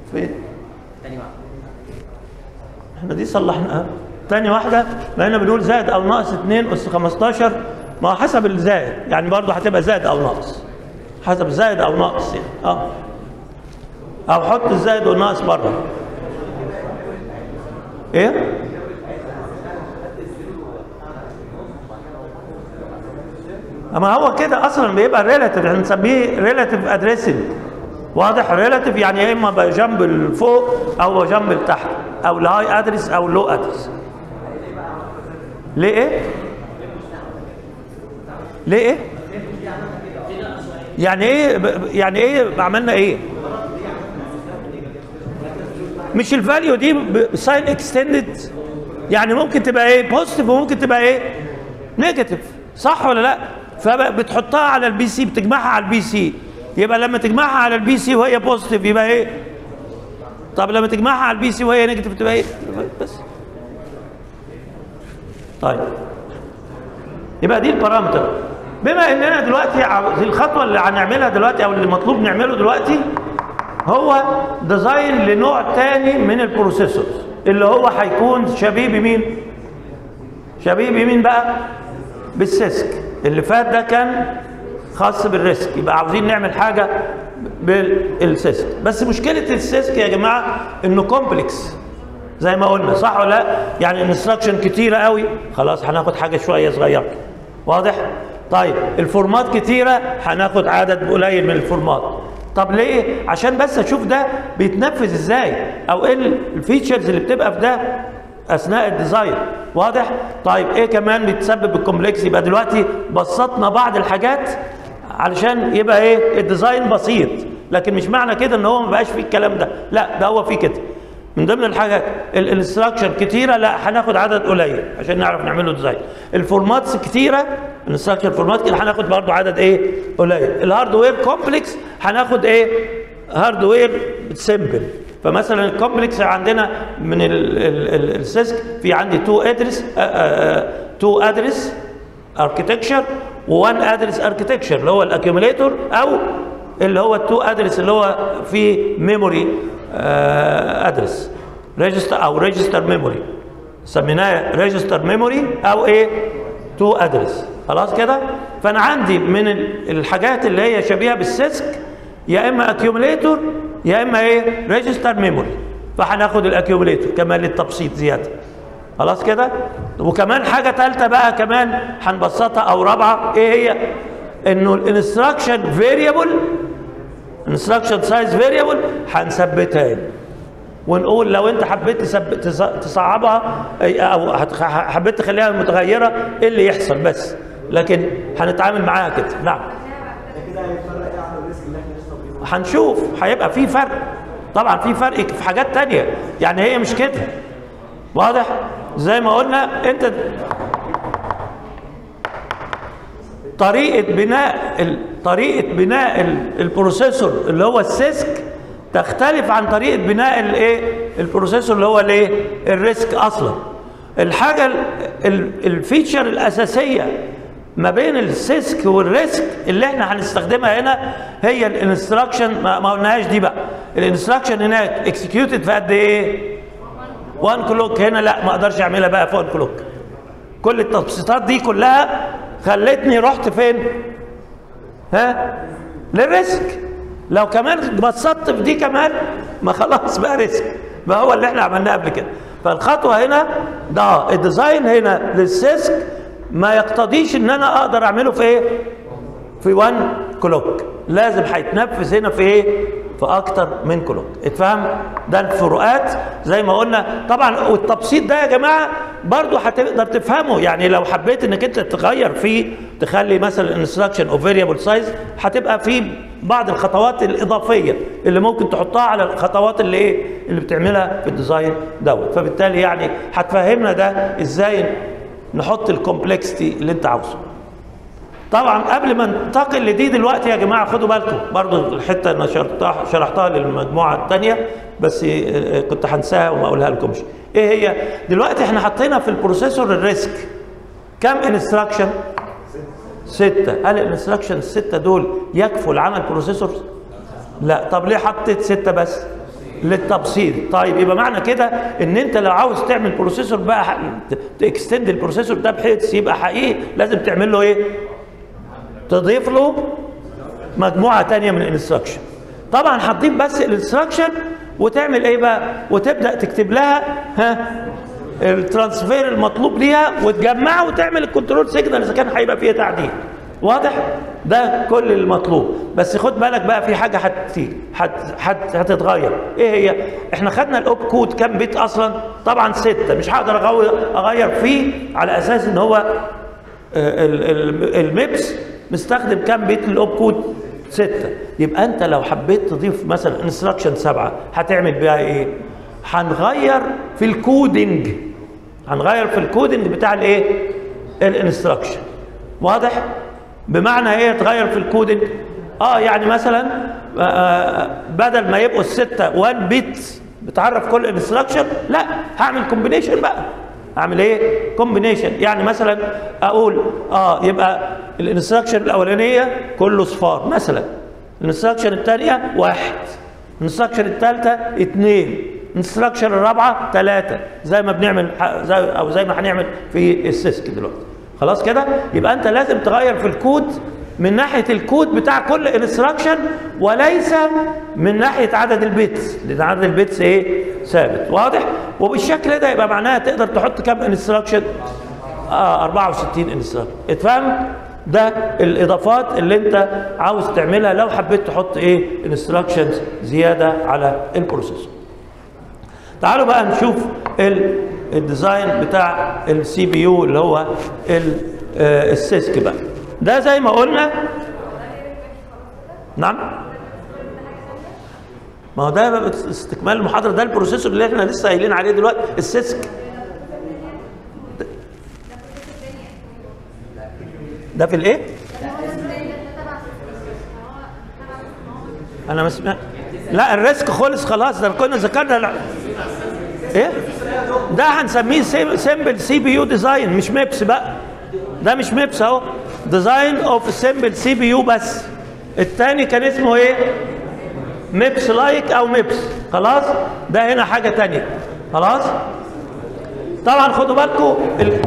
فين تاني واحد احنا دي صلحناها تاني واحدة بقينا بنقول زائد أو ناقص 2 أس 15 ما هو حسب الزائد يعني برضه هتبقى زائد أو ناقص حسب زائد أو ناقص يعني اه أو حط الزائد والناقص بره إيه؟ اما هو كده اصلا بيبقى ريلاتيف هنسميه ريلاتيف ادريسنج واضح ريلاتيف يعني يا اما بقى جنب الفوق او جنب التحت او الهاي ادرس او اللو ادرس ليه ايه ليه ايه يعني ايه يعني ايه عملنا ايه مش الفاليو دي ساين اكستندد يعني ممكن تبقى ايه بوزيتيف وممكن تبقى ايه نيجاتيف صح ولا لا فبتحطها على البي سي بتجمعها على البي سي يبقى لما تجمعها على البي سي وهي بوزيتيف يبقى ايه طب لما تجمعها على البي سي وهي نيجاتيف تبقى ايه بس طيب يبقى دي البارامتر بما اننا دلوقتي عاوز- الخطوه اللي هنعملها دلوقتي او اللي مطلوب نعمله دلوقتي هو ديزاين لنوع تاني من البروسيسور اللي هو هيكون شبيه بمين شبيه بمين بقى بالسيسك اللي فات ده كان خاص بالريسك يبقى عاوزين نعمل حاجه بالسيسك بس مشكله السيسك يا جماعه انه كومبلكس زي ما قلنا صح ولا لا يعني انستراكشن كتيره قوي خلاص هناخد حاجه شويه صغيره واضح طيب الفورمات كتيره هناخد عدد قليل من الفورمات طب ليه عشان بس اشوف ده بيتنفذ ازاي او ايه الفيتشرز اللي بتبقى في ده اثناء الديزاين واضح طيب ايه كمان بيتسبب الكومبلكس يبقى دلوقتي بسطنا بعض الحاجات علشان يبقى ايه الديزاين بسيط لكن مش معنى كده ان هو ما بقاش فيه الكلام ده لا ده هو فيه كده من ضمن الحاجات الانستراكشر كتيره لا هناخد عدد قليل عشان نعرف نعمله ديزاين الفورماتس كتيره الانستراكشر فورمات كده هناخد برضو عدد ايه قليل الهاردوير كومبلكس هناخد ايه هاردوير سيمبل فمثلا الكومبلكس عندنا من ال- ال- ال- السيسك في عندي تو ادرس تو ادرس اركتكشر وان ادرس اركتكشر اللي هو الاكيوميليتور او اللي هو التو ادرس اللي هو في ميموري ادرس ريجستر او ريجستر ميموري سميناه ريجستر ميموري او ايه تو ادرس خلاص كده فانا عندي من ال- الحاجات اللي هي شبيهه بالسيسك يا اما اكيوميليتور يا اما ايه ريجستر ميموري فهناخد الاكيوميليتور كمان للتبسيط زياده خلاص كده وكمان حاجه ثالثه بقى كمان هنبسطها او رابعه ايه هي انه الانستراكشن فيريبل انستراكشن سايز فيريبل هنثبتها هنا ونقول لو انت حبيت تسب- تص- تصعبها أي- او هتخ- حبيت تخليها متغيره ايه اللي يحصل بس لكن هنتعامل معاها كده نعم كده هيفرق ايه عن الريسك اللي احنا لسه بنقوله هنشوف هيبقى في فرق طبعا في فرق في حاجات تانية يعني هي مش كده واضح زي ما قلنا انت طريقة بناء ال- طريقة بناء ال- البروسيسور اللي هو السيسك تختلف عن طريقة بناء الايه البروسيسور اللي هو الايه الريسك اصلا الحاجة ال- ال- الفيتشر الاساسية ما بين السيسك والريسك اللي احنا هنستخدمها هنا هي الانستراكشن ما ما قلناهاش دي بقى الانستراكشن هناك اكسكيوتد في قد ايه 1 كلوك هنا لا ما اقدرش اعملها بقى في 1 كلوك كل التبسيطات دي كلها خلتني رحت فين ها للريسك لو كمان بسطت في دي كمان ما خلاص بقى ريسك ما هو اللي احنا عملناه قبل كده فالخطوه هنا ده الديزاين هنا للسيسك ما يقتضيش ان انا اقدر اعمله في ايه في 1 كلوك لازم هيتنفذ هنا في ايه في اكتر من كلوك اتفهم ده الفروقات زي ما قلنا طبعا والتبسيط ده يا جماعه برضو هتقدر تفهمه يعني لو حبيت انك انت تغير فيه تخلي مثلا انستراكشن اوف فاريبل سايز هتبقى في بعض الخطوات الاضافيه اللي ممكن تحطها على الخطوات اللي ايه اللي بتعملها في الديزاين دوت فبالتالي يعني هتفهمنا ده ازاي نحط الكومبلكسيتي اللي انت عاوزه طبعا قبل ما ننتقل لدي دلوقتي يا جماعه خدوا بالكم برضو الحته انا شرحتها شرحتها للمجموعه الثانيه بس آه، كنت هنساها وما اقولها لكمش ايه هي دلوقتي احنا حطينا في البروسيسور الريسك كم انستراكشن ستة هل الانستراكشن الستة دول يكفوا لعمل بروسيسور لا طب ليه حطيت ستة بس للتبسيط طيب يبقى معنى كده ان انت لو عاوز تعمل بروسيسور بقى تكستند البروسيسور ده بحيث يبقى حقيقي لازم تعمل له ايه تضيف له مجموعه تانية من الانستراكشن طبعا هتضيف بس الانستراكشن وتعمل ايه بقى وتبدا تكتب لها ها الترانسفير المطلوب ليها وتجمعها وتعمل الكنترول سيجنال اذا كان هيبقى فيها تعديل واضح ده كل المطلوب بس خد بالك بقى في حاجه هتيجي هت- هت- هتتغير ايه هي احنا خدنا الاوب كود كام بيت اصلا طبعا ستة مش هقدر أغو- اغير فيه على اساس ان هو ال- ال- الميبس مستخدم كام بيت للاوب كود ستة يبقى انت لو حبيت تضيف مثلا انستراكشن سبعة هتعمل بيها ايه هنغير في الكودنج هنغير في الكودنج بتاع الايه الانستراكشن واضح بمعنى ايه تغير في الكودنج اه يعني مثلا آه، آه، بدل ما يبقوا الستة 1 بت بتعرف كل انستراكشن لا هعمل كومبينيشن بقى اعمل ايه كومبينيشن يعني مثلا اقول اه يبقى الانستراكشن الاولانيه كله صفار مثلا الانستراكشن الثانيه واحد الانستراكشن الثالثه اثنين الانستراكشن الرابعه ثلاثه زي ما بنعمل ح- زي او زي ما هنعمل في السيسك دلوقتي خلاص كده يبقى انت لازم تغير في الكود من ناحيه الكود بتاع كل انستراكشن وليس من ناحيه عدد البيتس لان عدد البيتس ايه ثابت واضح وبالشكل ده يبقى معناها تقدر تحط كام انستراكشن آه 64 انستراكشن اتفهم ده الاضافات اللي انت عاوز تعملها لو حبيت تحط ايه انستراكشنز زياده على البروسيسور تعالوا بقى نشوف ال- الديزاين بتاع السي بي يو اللي هو ال- آه، السيسك بقى ده زي ما قلنا نعم ما هو ده بقى استكمال المحاضره ده البروسيسور اللي احنا لسه قايلين عليه دلوقتي السيسك ده في الايه؟ انا ما سمعت لا الريسك خلص خلاص ده كنا ذكرنا لا. ايه ده هنسميه سيمبل سي بي يو ديزاين مش ميبس بقى ده مش ميبس اهو ديزاين اوف سيمبل سي بي يو بس الثاني كان اسمه ايه ميبس لايك او ميبس خلاص ده هنا حاجه تانية خلاص طبعا خدوا بالكم ال...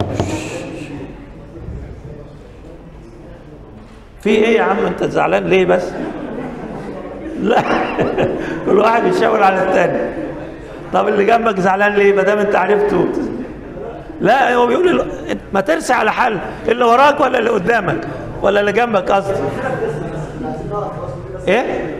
في ايه يا عم انت زعلان ليه بس لا كل واحد يشاور على الثاني طب اللي جنبك زعلان ليه ما دام انت عرفته لا هو بيقول ال- ما ترسي على حل اللي وراك ولا اللي قدامك ولا اللي جنبك قصدي ايه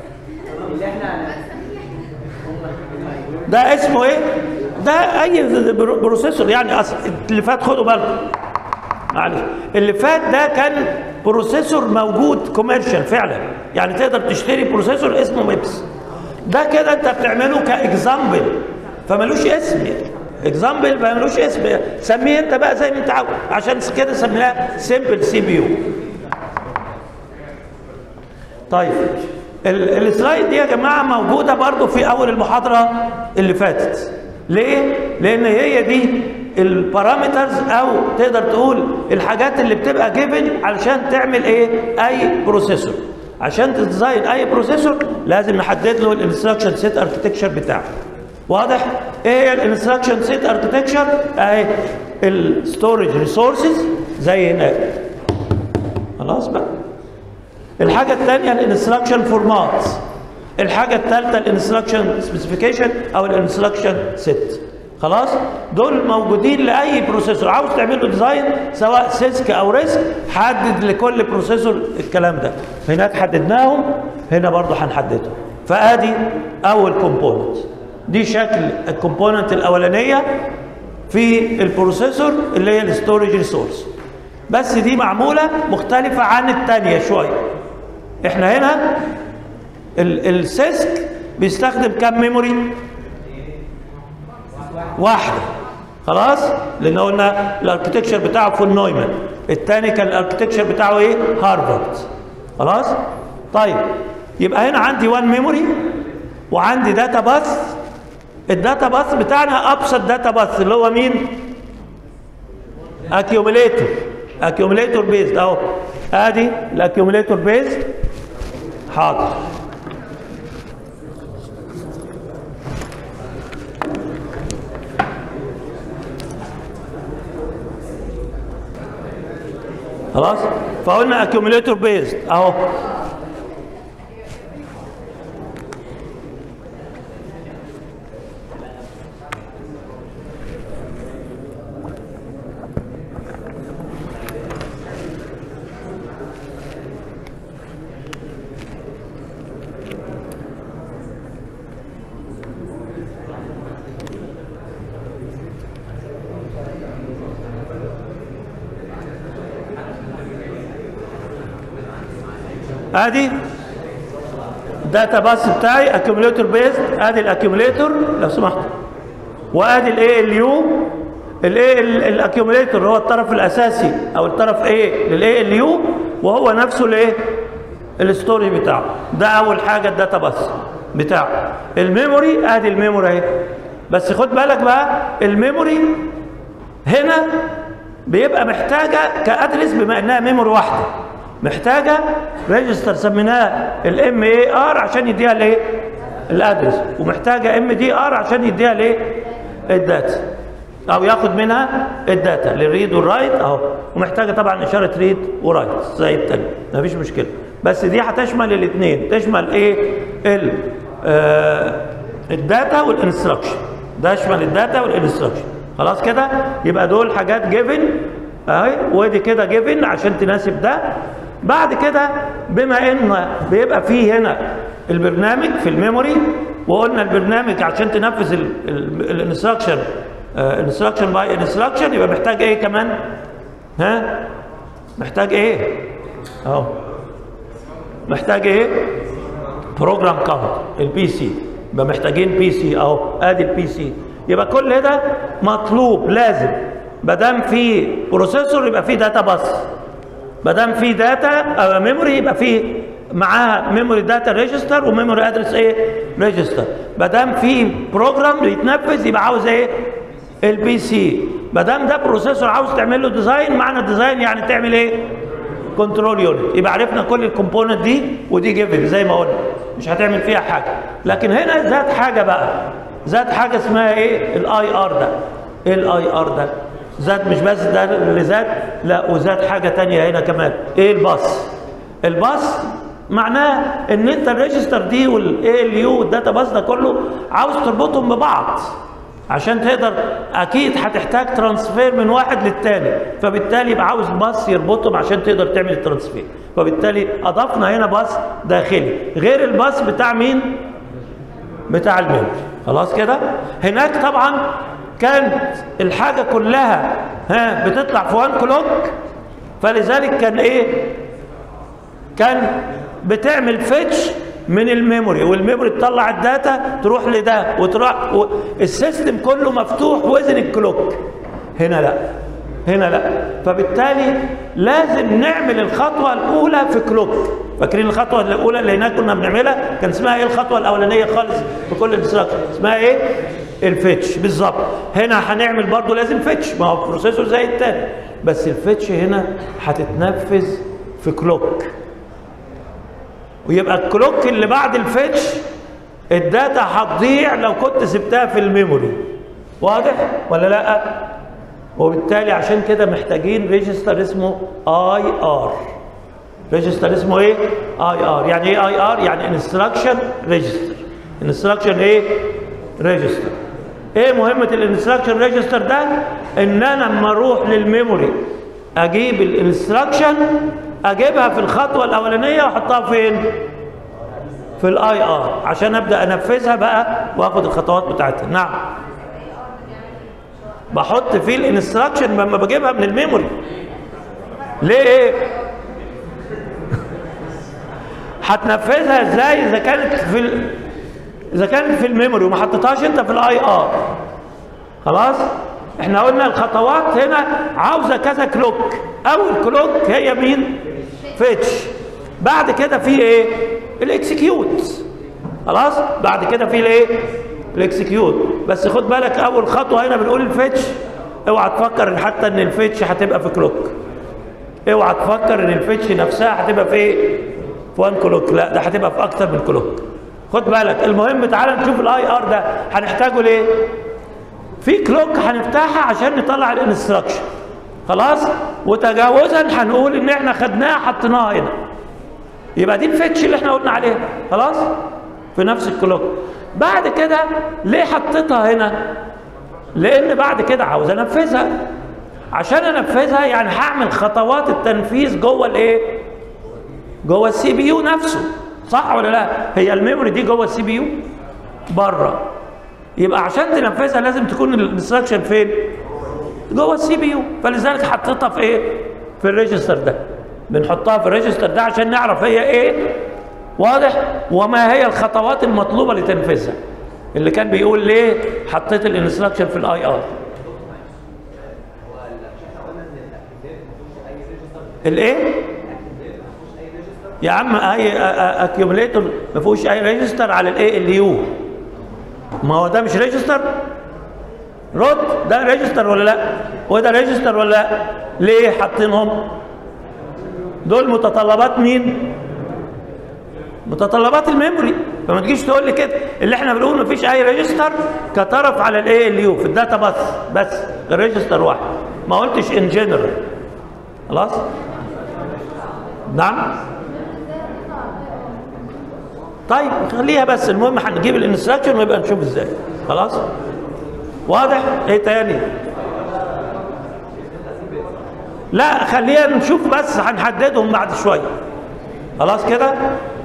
ده اسمه ايه ده اي برو- بروسيسور يعني اصل اللي فات خدوا بالكم معلش اللي فات ده كان بروسيسور موجود كوميرشال فعلا يعني تقدر تشتري بروسيسور اسمه ميبس ده كده انت بتعمله كاكزامبل فمالوش اسم اكزامبل مالوش اسم سميه انت بقى زي ما انت عاوز عشان كده سميناها سيمبل سي بي يو طيب ال- السلايد دي يا جماعه موجوده برضو في اول المحاضره اللي فاتت ليه لان هي دي البارامترز او تقدر تقول الحاجات اللي بتبقى جيفن علشان تعمل ايه اي بروسيسور عشان تديزاين اي بروسيسور لازم نحدد له الانستراكشن سيت اركتكتشر بتاعه واضح ايه هي الانستراكشن سيت اركتكتشر اهي الستورج ريسورسز زي هناك خلاص بقى الحاجة الثانية الانستراكشن فورمات الحاجة الثالثة الانستراكشن سبيسيفيكيشن او الانستراكشن سيت خلاص دول موجودين لاي بروسيسور عاوز تعمل له ديزاين سواء سيسك او ريسك حدد لكل بروسيسور الكلام ده هناك حددناهم هنا برضو هنحددهم فادي اول كومبوننت دي شكل الكومبوننت الاولانيه في البروسيسور اللي هي الستورج ريسورس بس دي معموله مختلفه عن الثانيه شويه احنا هنا ال- السيسك بيستخدم كام ميموري واحده خلاص لان قلنا الاركتكشر بتاعه فون نويمان الثاني كان الاركتكشر بتاعه ايه هارفارد خلاص طيب يبقى هنا عندي وان ميموري وعندي داتا باث الداتا باث بتاعنا ابسط داتا باث اللي هو مين اكيوميليتور اكيوميليتور بيزد اهو ادي الاكيوميليتور بيزد حاضر خلاص فقلنا accumulator based اهو ادي داتا باس بتاعي اكيوميليتور بيست ادي الاكيوميليتور لو سمحت وادي الاي ال يو الاي الاكيوميليتور هو الطرف الاساسي او الطرف ايه للاي ال يو وهو نفسه الايه الستوري بتاعه ده اول حاجه الداتا باس بتاعه الميموري ادي الميموري اهي بس خد بالك بقى الميموري هنا بيبقى محتاجه كادرس بما انها ميموري واحده محتاجه ريجستر سميناه الام اي ار عشان يديها الايه الادرس ومحتاجه ام دي ار عشان يديها الايه الداتا او ياخد منها الداتا للريد والرايت اهو ومحتاجه طبعا اشاره ريد ورايت زي التاني مفيش مشكله بس دي هتشمل الاثنين تشمل ايه ال آه الداتا والانستراكشن ده يشمل الداتا والانستراكشن خلاص كده يبقى دول حاجات جيفن اهي ودي كده جيفن عشان تناسب ده بعد كده بما ان بيبقى فيه هنا البرنامج في الميموري وقلنا البرنامج عشان تنفذ الانستراكشن انستراكشن باي انستراكشن يبقى محتاج ايه كمان ها محتاج ايه اهو محتاج ايه بروجرام كاونت البي سي يبقى محتاجين بي سي اهو ادي البي سي يبقى كل ده مطلوب لازم ما دام في بروسيسور يبقى في داتا باس ما دام في داتا او ميموري يبقى في معاها ميموري داتا ريجستر وميموري ادرس ايه ريجستر ما دام في بروجرام بيتنفذ يبقى عاوز ايه البي سي ما دام ده بروسيسور عاوز تعمل له ديزاين معنى ديزاين يعني تعمل ايه كنترول يونت يبقى عرفنا كل الكومبوننت دي ودي جيفن زي ما قلنا مش هتعمل فيها حاجه لكن هنا زاد حاجه بقى زاد حاجه اسمها ايه الاي ار ده ايه الاي ار ده زاد مش بس ده اللي زاد لا وزاد حاجه تانية هنا كمان ايه الباص الباص معناه ان انت الريجستر دي والاي ال يو والداتا باص ده كله عاوز تربطهم ببعض عشان تقدر اكيد هتحتاج ترانسفير من واحد للتاني فبالتالي يبقى عاوز باص يربطهم عشان تقدر تعمل الترانسفير فبالتالي اضفنا هنا باص داخلي غير الباص بتاع مين بتاع الميموري خلاص كده هناك طبعا كانت الحاجة كلها ها بتطلع في وان كلوك فلذلك كان ايه كان بتعمل فيتش من الميموري والميموري تطلع الداتا تروح لده وتروح و... السيستم كله مفتوح وزن الكلوك هنا لا هنا لا فبالتالي لازم نعمل الخطوه الاولى في كلوك فاكرين الخطوه الاولى اللي هناك كنا بنعملها كان اسمها ايه الخطوه الاولانيه خالص في كل انستراكشن اسمها ايه الفيتش بالظبط هنا هنعمل برضو لازم فيتش ما هو بروسيسور زي التاني بس الفيتش هنا هتتنفذ في كلوك ويبقى الكلوك اللي بعد الفيتش الداتا هتضيع لو كنت سبتها في الميموري واضح ولا لا وبالتالي عشان كده محتاجين ريجستر اسمه اي ار ريجستر اسمه ايه اي ار يعني ايه اي ار يعني انستراكشن ريجستر انستراكشن ايه ريجستر ايه مهمه الانستراكشن ريجستر ده ان انا لما اروح للميموري اجيب الانستراكشن اجيبها في الخطوه الاولانيه واحطها فين في الاي ار عشان ابدا انفذها بقى واخد الخطوات بتاعتها نعم بحط فيه الانستراكشن لما بجيبها من الميموري ليه ايه هتنفذها ازاي اذا كانت في ال... اذا كانت في الميموري وما حطيتهاش انت في الاي ار خلاص احنا قلنا الخطوات هنا عاوزه كذا كلوك اول كلوك هي مين فيتش بعد كده في ايه الاكسكيوت خلاص بعد كده في الايه الاكسكيوت بس خد بالك اول خطوه هنا بنقول الفيتش اوعى تفكر حتى ان الفيتش هتبقى في كلوك اوعى تفكر ان الفيتش نفسها هتبقى في ايه في وان كلوك لا ده هتبقى في اكتر من كلوك خد بالك المهم تعالى نشوف الاي ار ده هنحتاجه ليه في كلوك هنفتحها عشان نطلع الانستراكشن خلاص وتجاوزا هنقول ان احنا خدناها حطيناها هنا يبقى دي الفيتش اللي احنا قلنا عليها خلاص في نفس الكلوك بعد كده ليه حطيتها هنا لان بعد كده عاوز انفذها عشان انفذها يعني هعمل خطوات التنفيذ جوه الايه جوه السي بي يو نفسه صح ولا لا هي الميموري دي جوه السي بي يو بره يبقى عشان تنفذها لازم تكون الانستراكشن فين جوه السي بي يو فلذلك حطيتها في ايه في الريجستر ده بنحطها في الريجستر ده عشان نعرف هي ايه واضح وما هي الخطوات المطلوبه لتنفيذها اللي كان بيقول ليه حطيت الانستراكشن في الاي ار الايه يا عم اي اكيوميليتور ما فيهوش اي ريجستر على الاي ال يو ما هو ده مش ريجستر رد ده ريجستر ولا لا وده ريجستر ولا لا ليه حاطينهم دول متطلبات مين متطلبات الميموري فما تجيش تقول لي كده اللي احنا بنقول مفيش اي ريجستر كطرف على الاي ال يو في الداتا بس بس الريجستر واحد ما قلتش ان جنرال خلاص نعم طيب خليها بس المهم هنجيب الانستراكشن ويبقى نشوف ازاي خلاص واضح ايه تاني لا خلينا نشوف بس هنحددهم بعد شويه خلاص كده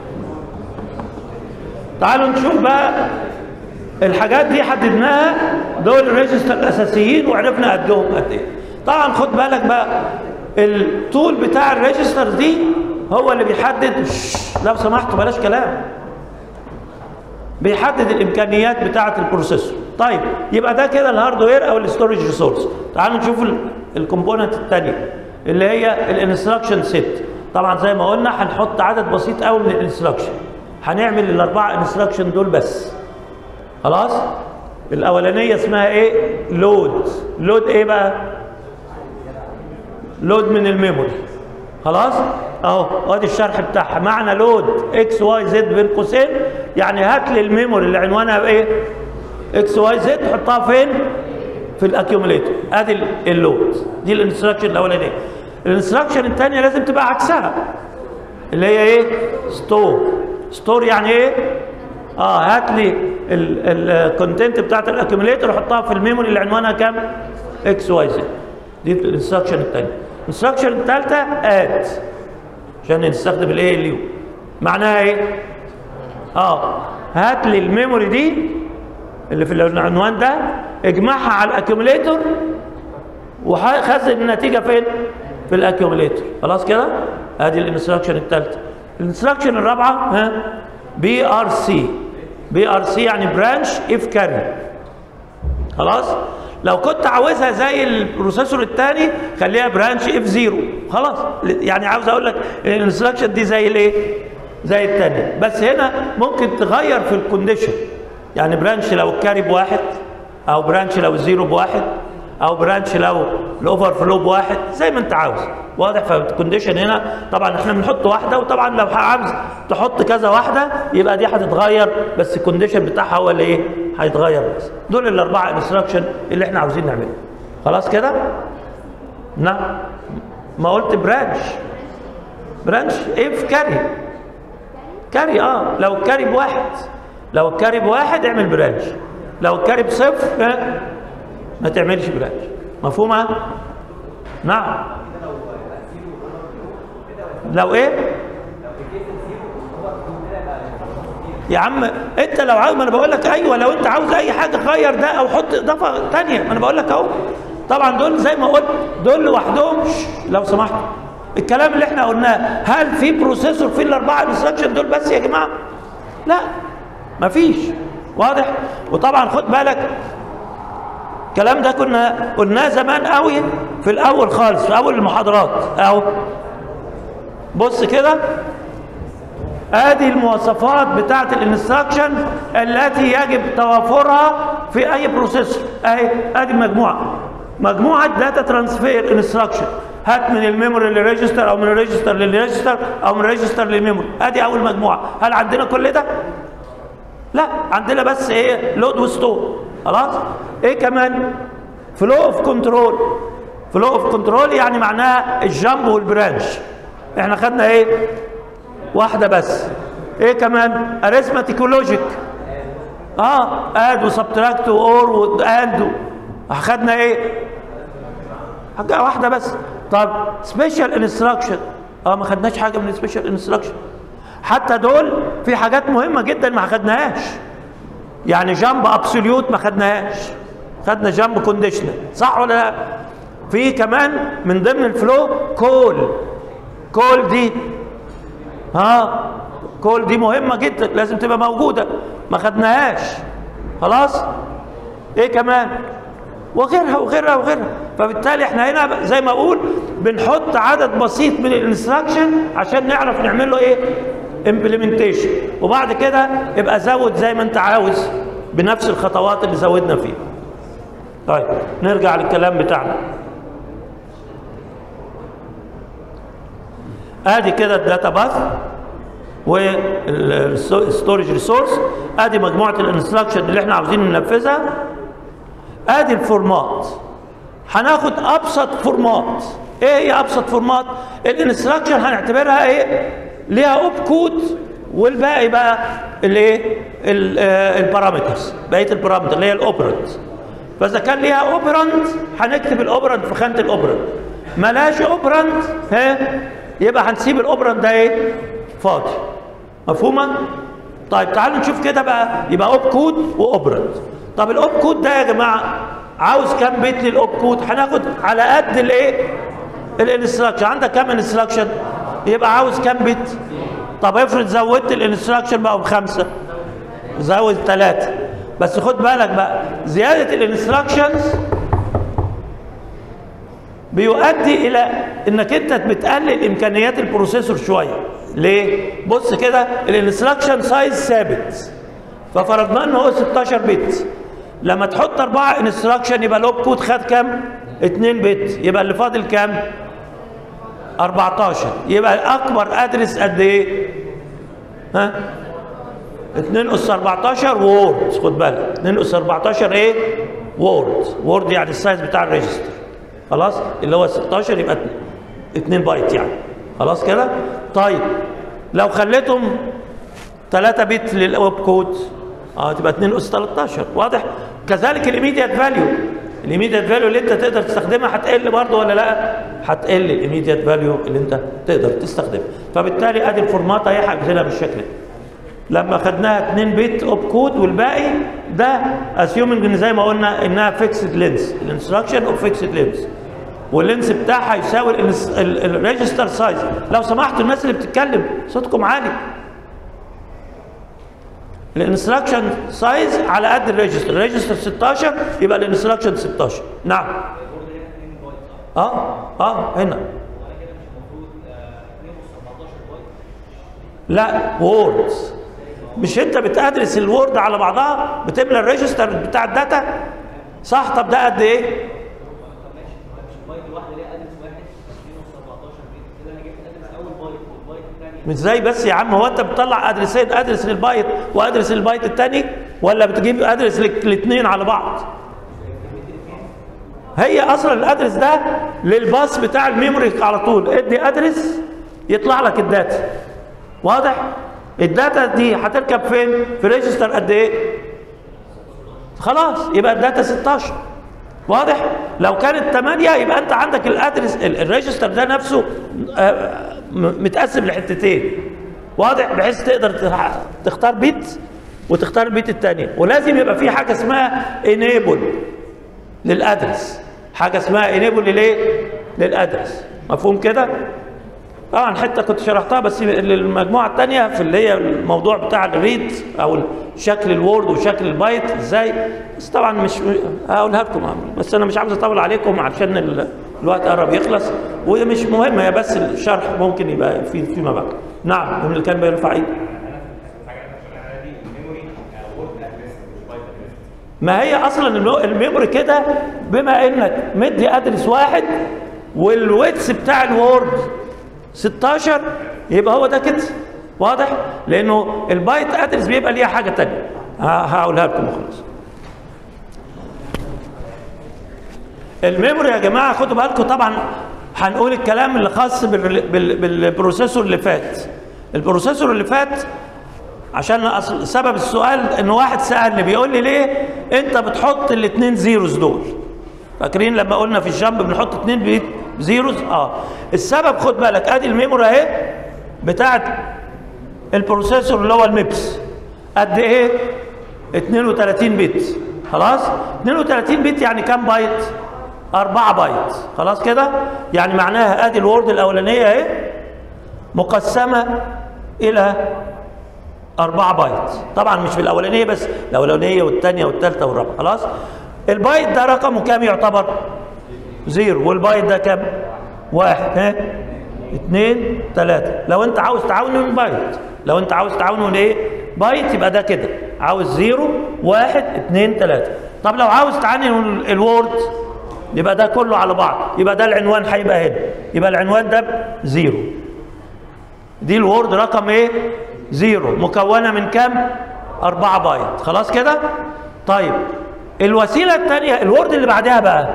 تعالوا نشوف بقى الحاجات دي حددناها دول الريجستر الاساسيين وعرفنا قدهم قد ايه طبعا خد بالك بقى الطول بتاع الريجستر دي هو اللي بيحدد شش، لو سمحتوا بلاش كلام بيحدد الامكانيات بتاعه البروسيسور طيب يبقى ده كده الهاردوير او الاستورج ريسورس تعالوا نشوف الكومبوننت الثانيه اللي هي الانستراكشن سيت طبعا زي ما قلنا هنحط عدد بسيط قوي من الانستراكشن هنعمل الاربعه انستراكشن دول بس خلاص الاولانيه اسمها ايه لود لود ايه بقى لود من الميموري خلاص اهو ادي الشرح بتاعها معنى لود اكس واي زد بين قوسين يعني هات لي الميموري اللي عنوانها بايه اكس واي زد حطها فين في الاكيوميليتور ادي ال- اللود دي الانستراكشن الاولانيه الانستراكشن الثانيه لازم تبقى عكسها اللي هي ايه ستور ستور يعني ايه اه هات لي الكونتنت بتاعت الاكيوميليتور حطها في الميموري اللي عنوانها كام اكس واي زد دي الانستراكشن الثانيه الانستراكشن الثالثه اد عشان نستخدم الاي ال يو معناها ايه اه هات لي الميموري دي اللي في العنوان ده اجمعها على الاكيوميليتور وخزن النتيجه فين في الاكيوميليتور خلاص كده ادي الانستراكشن الثالثه الانستراكشن الرابعه ها بي ار سي بي ار سي يعني برانش اف كاري خلاص لو كنت عاوزها زي البروسيسور الثاني خليها برانش اف زيرو خلاص يعني عاوز اقول لك الانستراكشن دي زي الايه زي الثانيه بس هنا ممكن تغير في الكونديشن يعني برانش لو الكاري بواحد او برانش لو الزيرو بواحد او برانش لو الاوفر فلو بواحد زي ما انت عاوز واضح فالكونديشن هنا طبعا احنا بنحط واحده وطبعا لو عاوز تحط كذا واحده يبقى دي هتتغير بس الكونديشن بتاعها هو اللي ايه هيتغير بس دول الاربعه انستراكشن اللي احنا عاوزين نعملهم خلاص كده نعم ما قلت برانش برانش اف كاري كاري اه لو الكاري بواحد لو الكاري بواحد اعمل برانش لو الكاري بصفر ها، ما تعملش برانش مفهومه نعم لو ايه يا عم انت لو عاوز ما انا بقول لك ايوه لو انت عاوز اي حاجه غير ده او حط اضافه ثانيه ما انا بقول لك اهو طبعا دول زي ما قلت دول لوحدهم شش، لو سمحت الكلام اللي احنا قلناه هل في بروسيسور في الاربعه انستراكشن دول بس يا جماعه لا مفيش واضح وطبعا خد بالك الكلام ده كنا قلناه زمان قوي في الاول خالص في اول المحاضرات اهو بص كده ادي المواصفات بتاعه الانستراكشن التي يجب توافرها في اي بروسيسور اهي ادي مجموعه مجموعه داتا ترانسفير انستراكشن هات من الميموري للريجستر او من الريجستر للريجستر او من الريجستر للميموري ادي اول مجموعه هل عندنا كل ده لا عندنا بس ايه لود وستور خلاص ايه كمان فلو اوف كنترول فلو اوف كنترول يعني معناها الجامب والبرانش احنا خدنا ايه واحده بس ايه كمان اريثماتيك ولوجيك اه اد وسبتراكت واور واند خدنا ايه حاجه واحده بس طب سبيشال انستراكشن اه ما خدناش حاجه من سبيشال انستراكشن حتى دول في حاجات مهمه جدا ما خدناهاش يعني جامب ابسوليوت ما خدناهاش خدنا جامب كونديشنال صح ولا لا في كمان من ضمن الفلو كول كول دي ها كول دي مهمه جدا لازم تبقى موجوده ما خدناهاش خلاص ايه كمان وغيرها وغيرها وغيرها فبالتالي احنا هنا زي ما اقول بنحط عدد بسيط من الانستراكشن عشان نعرف نعمل له ايه امبلمنتيشن وبعد كده يبقى زود زي ما انت عاوز بنفس الخطوات اللي زودنا فيها طيب نرجع للكلام بتاعنا ادي كده الداتا باث والستورج ريسورس ادي مجموعه الانستراكشن اللي احنا عاوزين ننفذها ادي الفورمات هناخد ابسط فورمات ايه هي ابسط فورمات الانستراكشن هنعتبرها ايه ليها اوب كود والباقي بقى الايه البارامترز بقيه البارامتر اللي هي الاوبرنت فاذا كان ليها اوبرنت هنكتب الاوبرنت في خانه الاوبرنت ملاش اوبرنت ها يبقى هنسيب الاوبرنت ده ايه فاضي مفهومه طيب تعالوا نشوف كده بقى يبقى اوب كود واوبرنت طب الاوب كود ده يا جماعه عاوز كام بيت للاوب كود هناخد على قد الايه الانستراكشن عندك كام انستراكشن يبقى عاوز كام بت طب افرض زودت الانستراكشن بقوا بخمسه زود ثلاثه بس خد بالك بقى زياده الانستراكشنز بيؤدي الى انك انت بتقلل امكانيات البروسيسور شويه ليه بص كده الانستراكشن سايز ثابت ففرضنا ان هو 16 بت لما تحط أربعة انستراكشن يبقى الاوب كود خد كام 2 بت يبقى اللي فاضل كام 14 يبقى اكبر ادرس قد ايه ها 2 اس 14 وورد خد بالك 2 اس 14 ايه وورد وورد يعني السايز بتاع الريجستر خلاص اللي هو 16 يبقى 2 بايت يعني خلاص كده طيب لو خليتهم 3 بت للاوب كود اه تبقى 2 اس 13 واضح كذلك الايميديت فاليو الايميديت فاليو اللي انت تقدر تستخدمها هتقل برضه ولا لا هتقل الايميديت فاليو اللي انت تقدر تستخدمها فبالتالي ادي الفورمات اهي هجزلها بالشكل ده لما خدناها 2 بت اوب كود والباقي ده اسيومنج ان زي ما قلنا انها فيكسد لينس الانستراكشن اوف فيكسد لينس واللينس بتاعها يساوي الريجستر سايز لو سمحتوا الناس اللي بتتكلم صوتكم عالي الانستراكشن سايز على قد الريجستر الريجستر 16 يبقى الانستراكشن 16 نعم اه اه هنا لا ووردز مش انت بتدرس الوورد على بعضها بتملى الريجستر بتاع الداتا صح طب ده قد ايه مش زي بس يا عم هو انت بتطلع ادرسين ادرس للبايت وادرس للبايت الثاني ولا بتجيب ادرس الاثنين على بعض هي اصلا الادرس ده للباص بتاع الميموري على طول ادي ادرس يطلع لك الداتا واضح الداتا دي هتركب فين في ريجستر قد ايه خلاص يبقى الداتا 16 واضح لو كانت 8 يبقى انت عندك الادرس الريجستر ده نفسه متقسم لحتتين واضح بحيث تقدر تختار بيت وتختار البيت الثانيه ولازم يبقى في حاجه اسمها انيبل للادرس حاجه اسمها انيبل للايه للادرس مفهوم كده طبعا حته كنت شرحتها بس للمجموعه الثانيه في اللي هي الموضوع بتاع الريد او شكل الوورد وشكل البايت ازاي بس طبعا مش هقولها لكم بس انا مش عاوز اطول عليكم عشان الوقت قرب يخلص وهي مش مهمه هي بس الشرح ممكن يبقى في فيما بعد نعم من اللي كان بيرفع ايده ما هي اصلا الميموري كده بما انك مدي ادرس واحد والويتس بتاع الوورد 16 يبقى هو ده كده واضح لانه البايت ادرس بيبقى ليها حاجه ثانيه هقولها لكم وخلاص الميموري يا جماعه خدوا بالكم طبعا هنقول الكلام اللي خاص بال- بال- بالبروسيسور اللي فات البروسيسور اللي فات عشان أصل سبب السؤال ان واحد سالني بيقول لي ليه انت بتحط الاثنين زيروز دول فاكرين لما قلنا في الجنب بنحط اثنين بيت زيروز اه السبب خد بالك ادي الميموري اهي بتاعت البروسيسور اللي هو الميبس قد ايه 32 بت خلاص 32 بت يعني كام بايت 4 بايت خلاص كده يعني معناها ادي الوورد الاولانيه اهي مقسمه الى 4 بايت طبعا مش في الاولانيه بس الاولانيه والثانيه والثالثه والرابعه خلاص البايت ده رقمه كام يعتبر زيرو والبايت ده كام واحد ها اثنين ثلاثة لو انت عاوز تعاونه من بايت لو انت عاوز تعاونه من ايه بايت يبقى ده كده عاوز زيرو واحد اثنين ثلاثة طب لو عاوز تعاني من الوورد يبقى ده كله على بعض يبقى ده العنوان هيبقى هنا يبقى العنوان ده زيرو دي الوورد رقم ايه زيرو مكونة من كام أربعة بايت خلاص كده طيب الوسيلة الثانية الوورد اللي بعدها بقى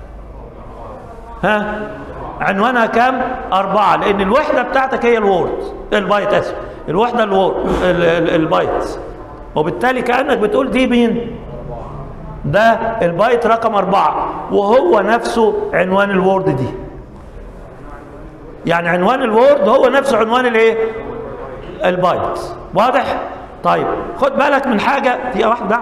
ها عنوانها كام أربعة لأن الوحدة بتاعتك هي الوورد البايت آسف الوحدة الوورد ال- ال- البايت وبالتالي كأنك بتقول دي مين ده البايت رقم أربعة وهو نفسه عنوان الوورد دي يعني عنوان الوورد هو نفسه عنوان الايه البايت واضح طيب خد بالك من حاجه دقيقه واحده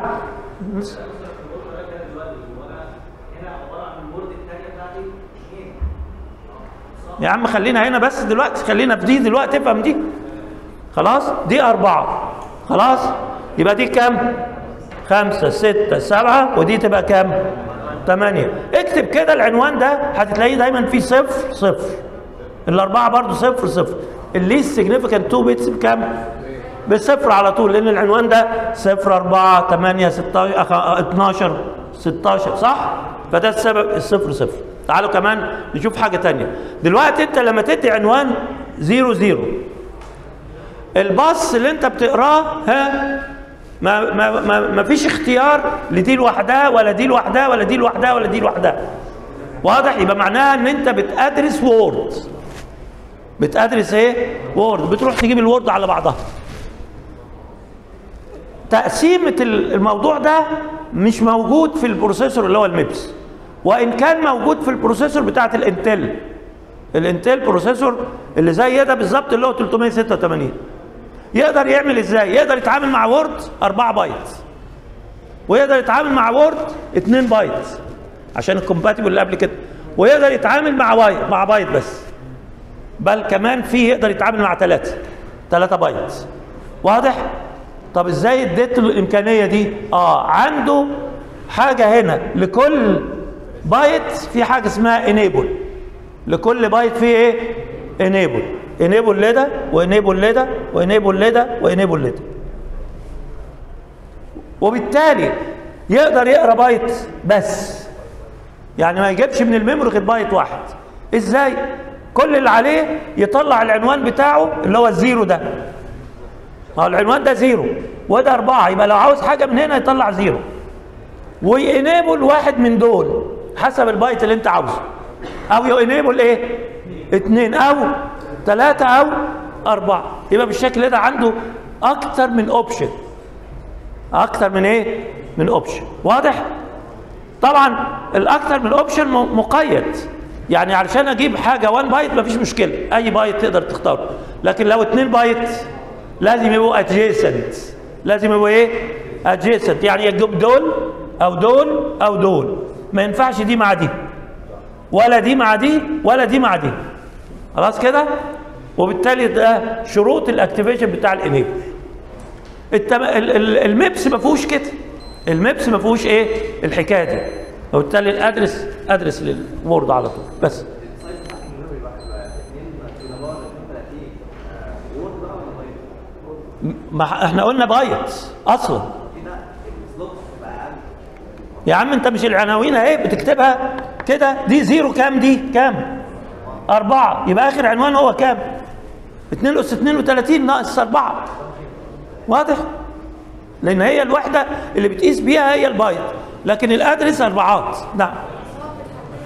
يا عم خلينا هنا بس دلوقتي خلينا في دي دلوقتي افهم دي خلاص دي أربعة خلاص يبقى دي كام خمسة ستة سبعة ودي تبقى كام ثمانية اكتب كده العنوان ده هتلاقيه دايما فيه صفر صفر الأربعة برضو صفر صفر الليست سيجنيفيكانت 2 بيتس بكام؟ بصفر على طول لأن العنوان ده صفر أربعة ثمانية ستة أخ- 12 16 صح؟ فده السبب الصفر صفر تعالوا كمان نشوف حاجة تانية دلوقتي أنت لما تدي عنوان زيرو زيرو الباص اللي أنت بتقراه ها ما ما ما, ما فيش اختيار لدي لوحدها ولا دي لوحدها ولا دي لوحدها ولا دي لوحدها واضح يبقى معناها ان انت بتدرس وورد بتدرس ايه وورد بتروح تجيب الوورد على بعضها تقسيمة الموضوع ده مش موجود في البروسيسور اللي هو الميبس وان كان موجود في البروسيسور بتاعت الانتل الانتل بروسيسور اللي زي ده بالظبط اللي هو 386 يقدر يعمل ازاي يقدر يتعامل مع وورد 4 بايت ويقدر يتعامل مع وورد 2 بايت عشان الكومباتبل اللي قبل كده ويقدر يتعامل مع بايت مع بايت بس بل كمان في يقدر يتعامل مع ثلاثة ثلاثة بايت واضح طب ازاي اديت له الامكانيه دي اه عنده حاجه هنا لكل بايت في حاجه اسمها انيبل لكل بايت فيه ايه انيبل انيبل لده وانيبل لده وانيبل لده وانيبل لده وبالتالي يقدر يقرا بايت بس يعني ما يجيبش من الميموري غير بايت واحد ازاي كل اللي عليه يطلع العنوان بتاعه اللي هو الزيرو ده ما هو العنوان ده زيرو وده أربعة يبقى لو عاوز حاجة من هنا يطلع زيرو وينيبل واحد من دول حسب البايت اللي أنت عاوزه أو ينيبل إيه؟ اتنين أو ثلاثة أو أربعة يبقى بالشكل ده عنده أكتر من أوبشن أكتر من إيه؟ من أوبشن واضح؟ طبعا الأكتر من أوبشن مقيد يعني علشان أجيب حاجة 1 بايت مفيش مشكلة أي بايت تقدر تختاره لكن لو 2 بايت لازم يبقوا adjacent لازم يبقوا ايه adjacent يعني يجيب دول او دول او دول ما ينفعش دي مع دي ولا دي مع دي ولا دي مع دي خلاص كده وبالتالي ده شروط الاكتيفيشن بتاع الانيبل التم... ال- ال- الميبس ما فيهوش كده الميبس ما فيهوش ايه الحكايه دي وبالتالي الادرس ادرس للوورد على طول بس ما ح- احنا قلنا بايت اصلا يا عم انت مش العناوين اهي بتكتبها كده دي زيرو كام دي كام أربعة يبقى آخر عنوان هو كام 2 أس 32 ناقص أربعة واضح لأن هي الوحدة اللي بتقيس بيها هي البايت لكن الأدرس أربعات نعم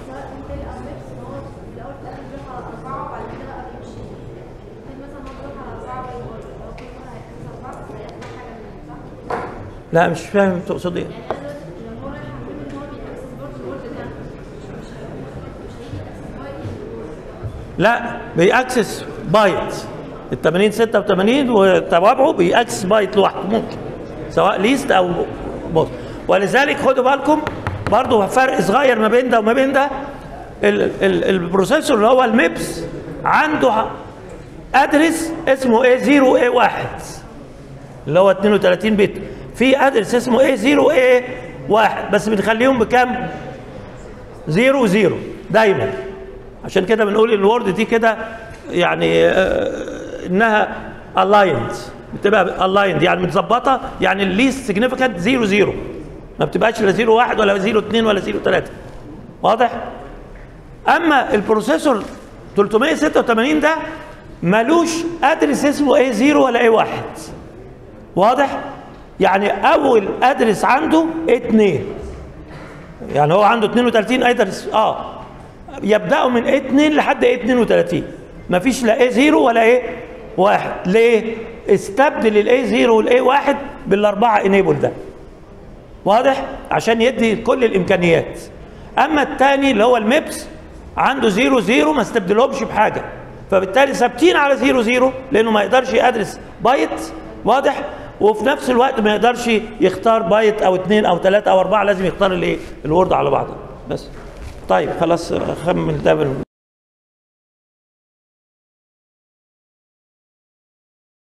لا مش فاهم تقصد ايه يعني انا دلوقتي لو هو رايح اعمل ان هو بيأكسس برضه الورد ده مش مش هي- مش هيجي اكسس بايت الورد لا بيأكسس بايت ال 80 86 وتوابعه بيأكسس بايت لوحده ممكن سواء ليست او بوست ولذلك خدوا بالكم برضه فرق صغير ما بين ده وما بين ده ال ال البروسيسور اللي هو الميبس عنده ادرس اسمه ايه 0 ايه 1 اللي هو 32 بت في ادرس اسمه ايه 0 ايه 1 بس بنخليهم بكام؟ زيرو زيرو دايما عشان كده بنقول الورد دي كده يعني آه، انها الايند بتبقى الايند يعني متظبطه يعني الليست سيجنيفيكانت زيرو زيرو ما بتبقاش لا زيرو واحد ولا زيرو اثنين ولا زيرو ثلاثه واضح؟ اما البروسيسور 386 ده ملوش ادرس اسمه ايه زيرو ولا ايه واحد واضح؟ يعني اول ادرس عنده اتنين يعني هو عنده 32 ادرس اه يبداوا من ايه 2 لحد ايه 32 مفيش لا ايه 0 ولا ايه 1 ليه؟ استبدل الايه 0 والايه 1 بالاربعه انيبل ده واضح؟ عشان يدي كل الامكانيات اما الثاني اللي هو الميبس عنده 0 0 ما استبدلهمش بحاجه فبالتالي ثابتين على 0 0 لانه ما يقدرش يدرس بايت واضح؟ وفي نفس الوقت ما يقدرش يختار بايت او اثنين او ثلاثه او اربعه لازم يختار الايه؟ الورد على بعضه بس طيب خلاص خمن ده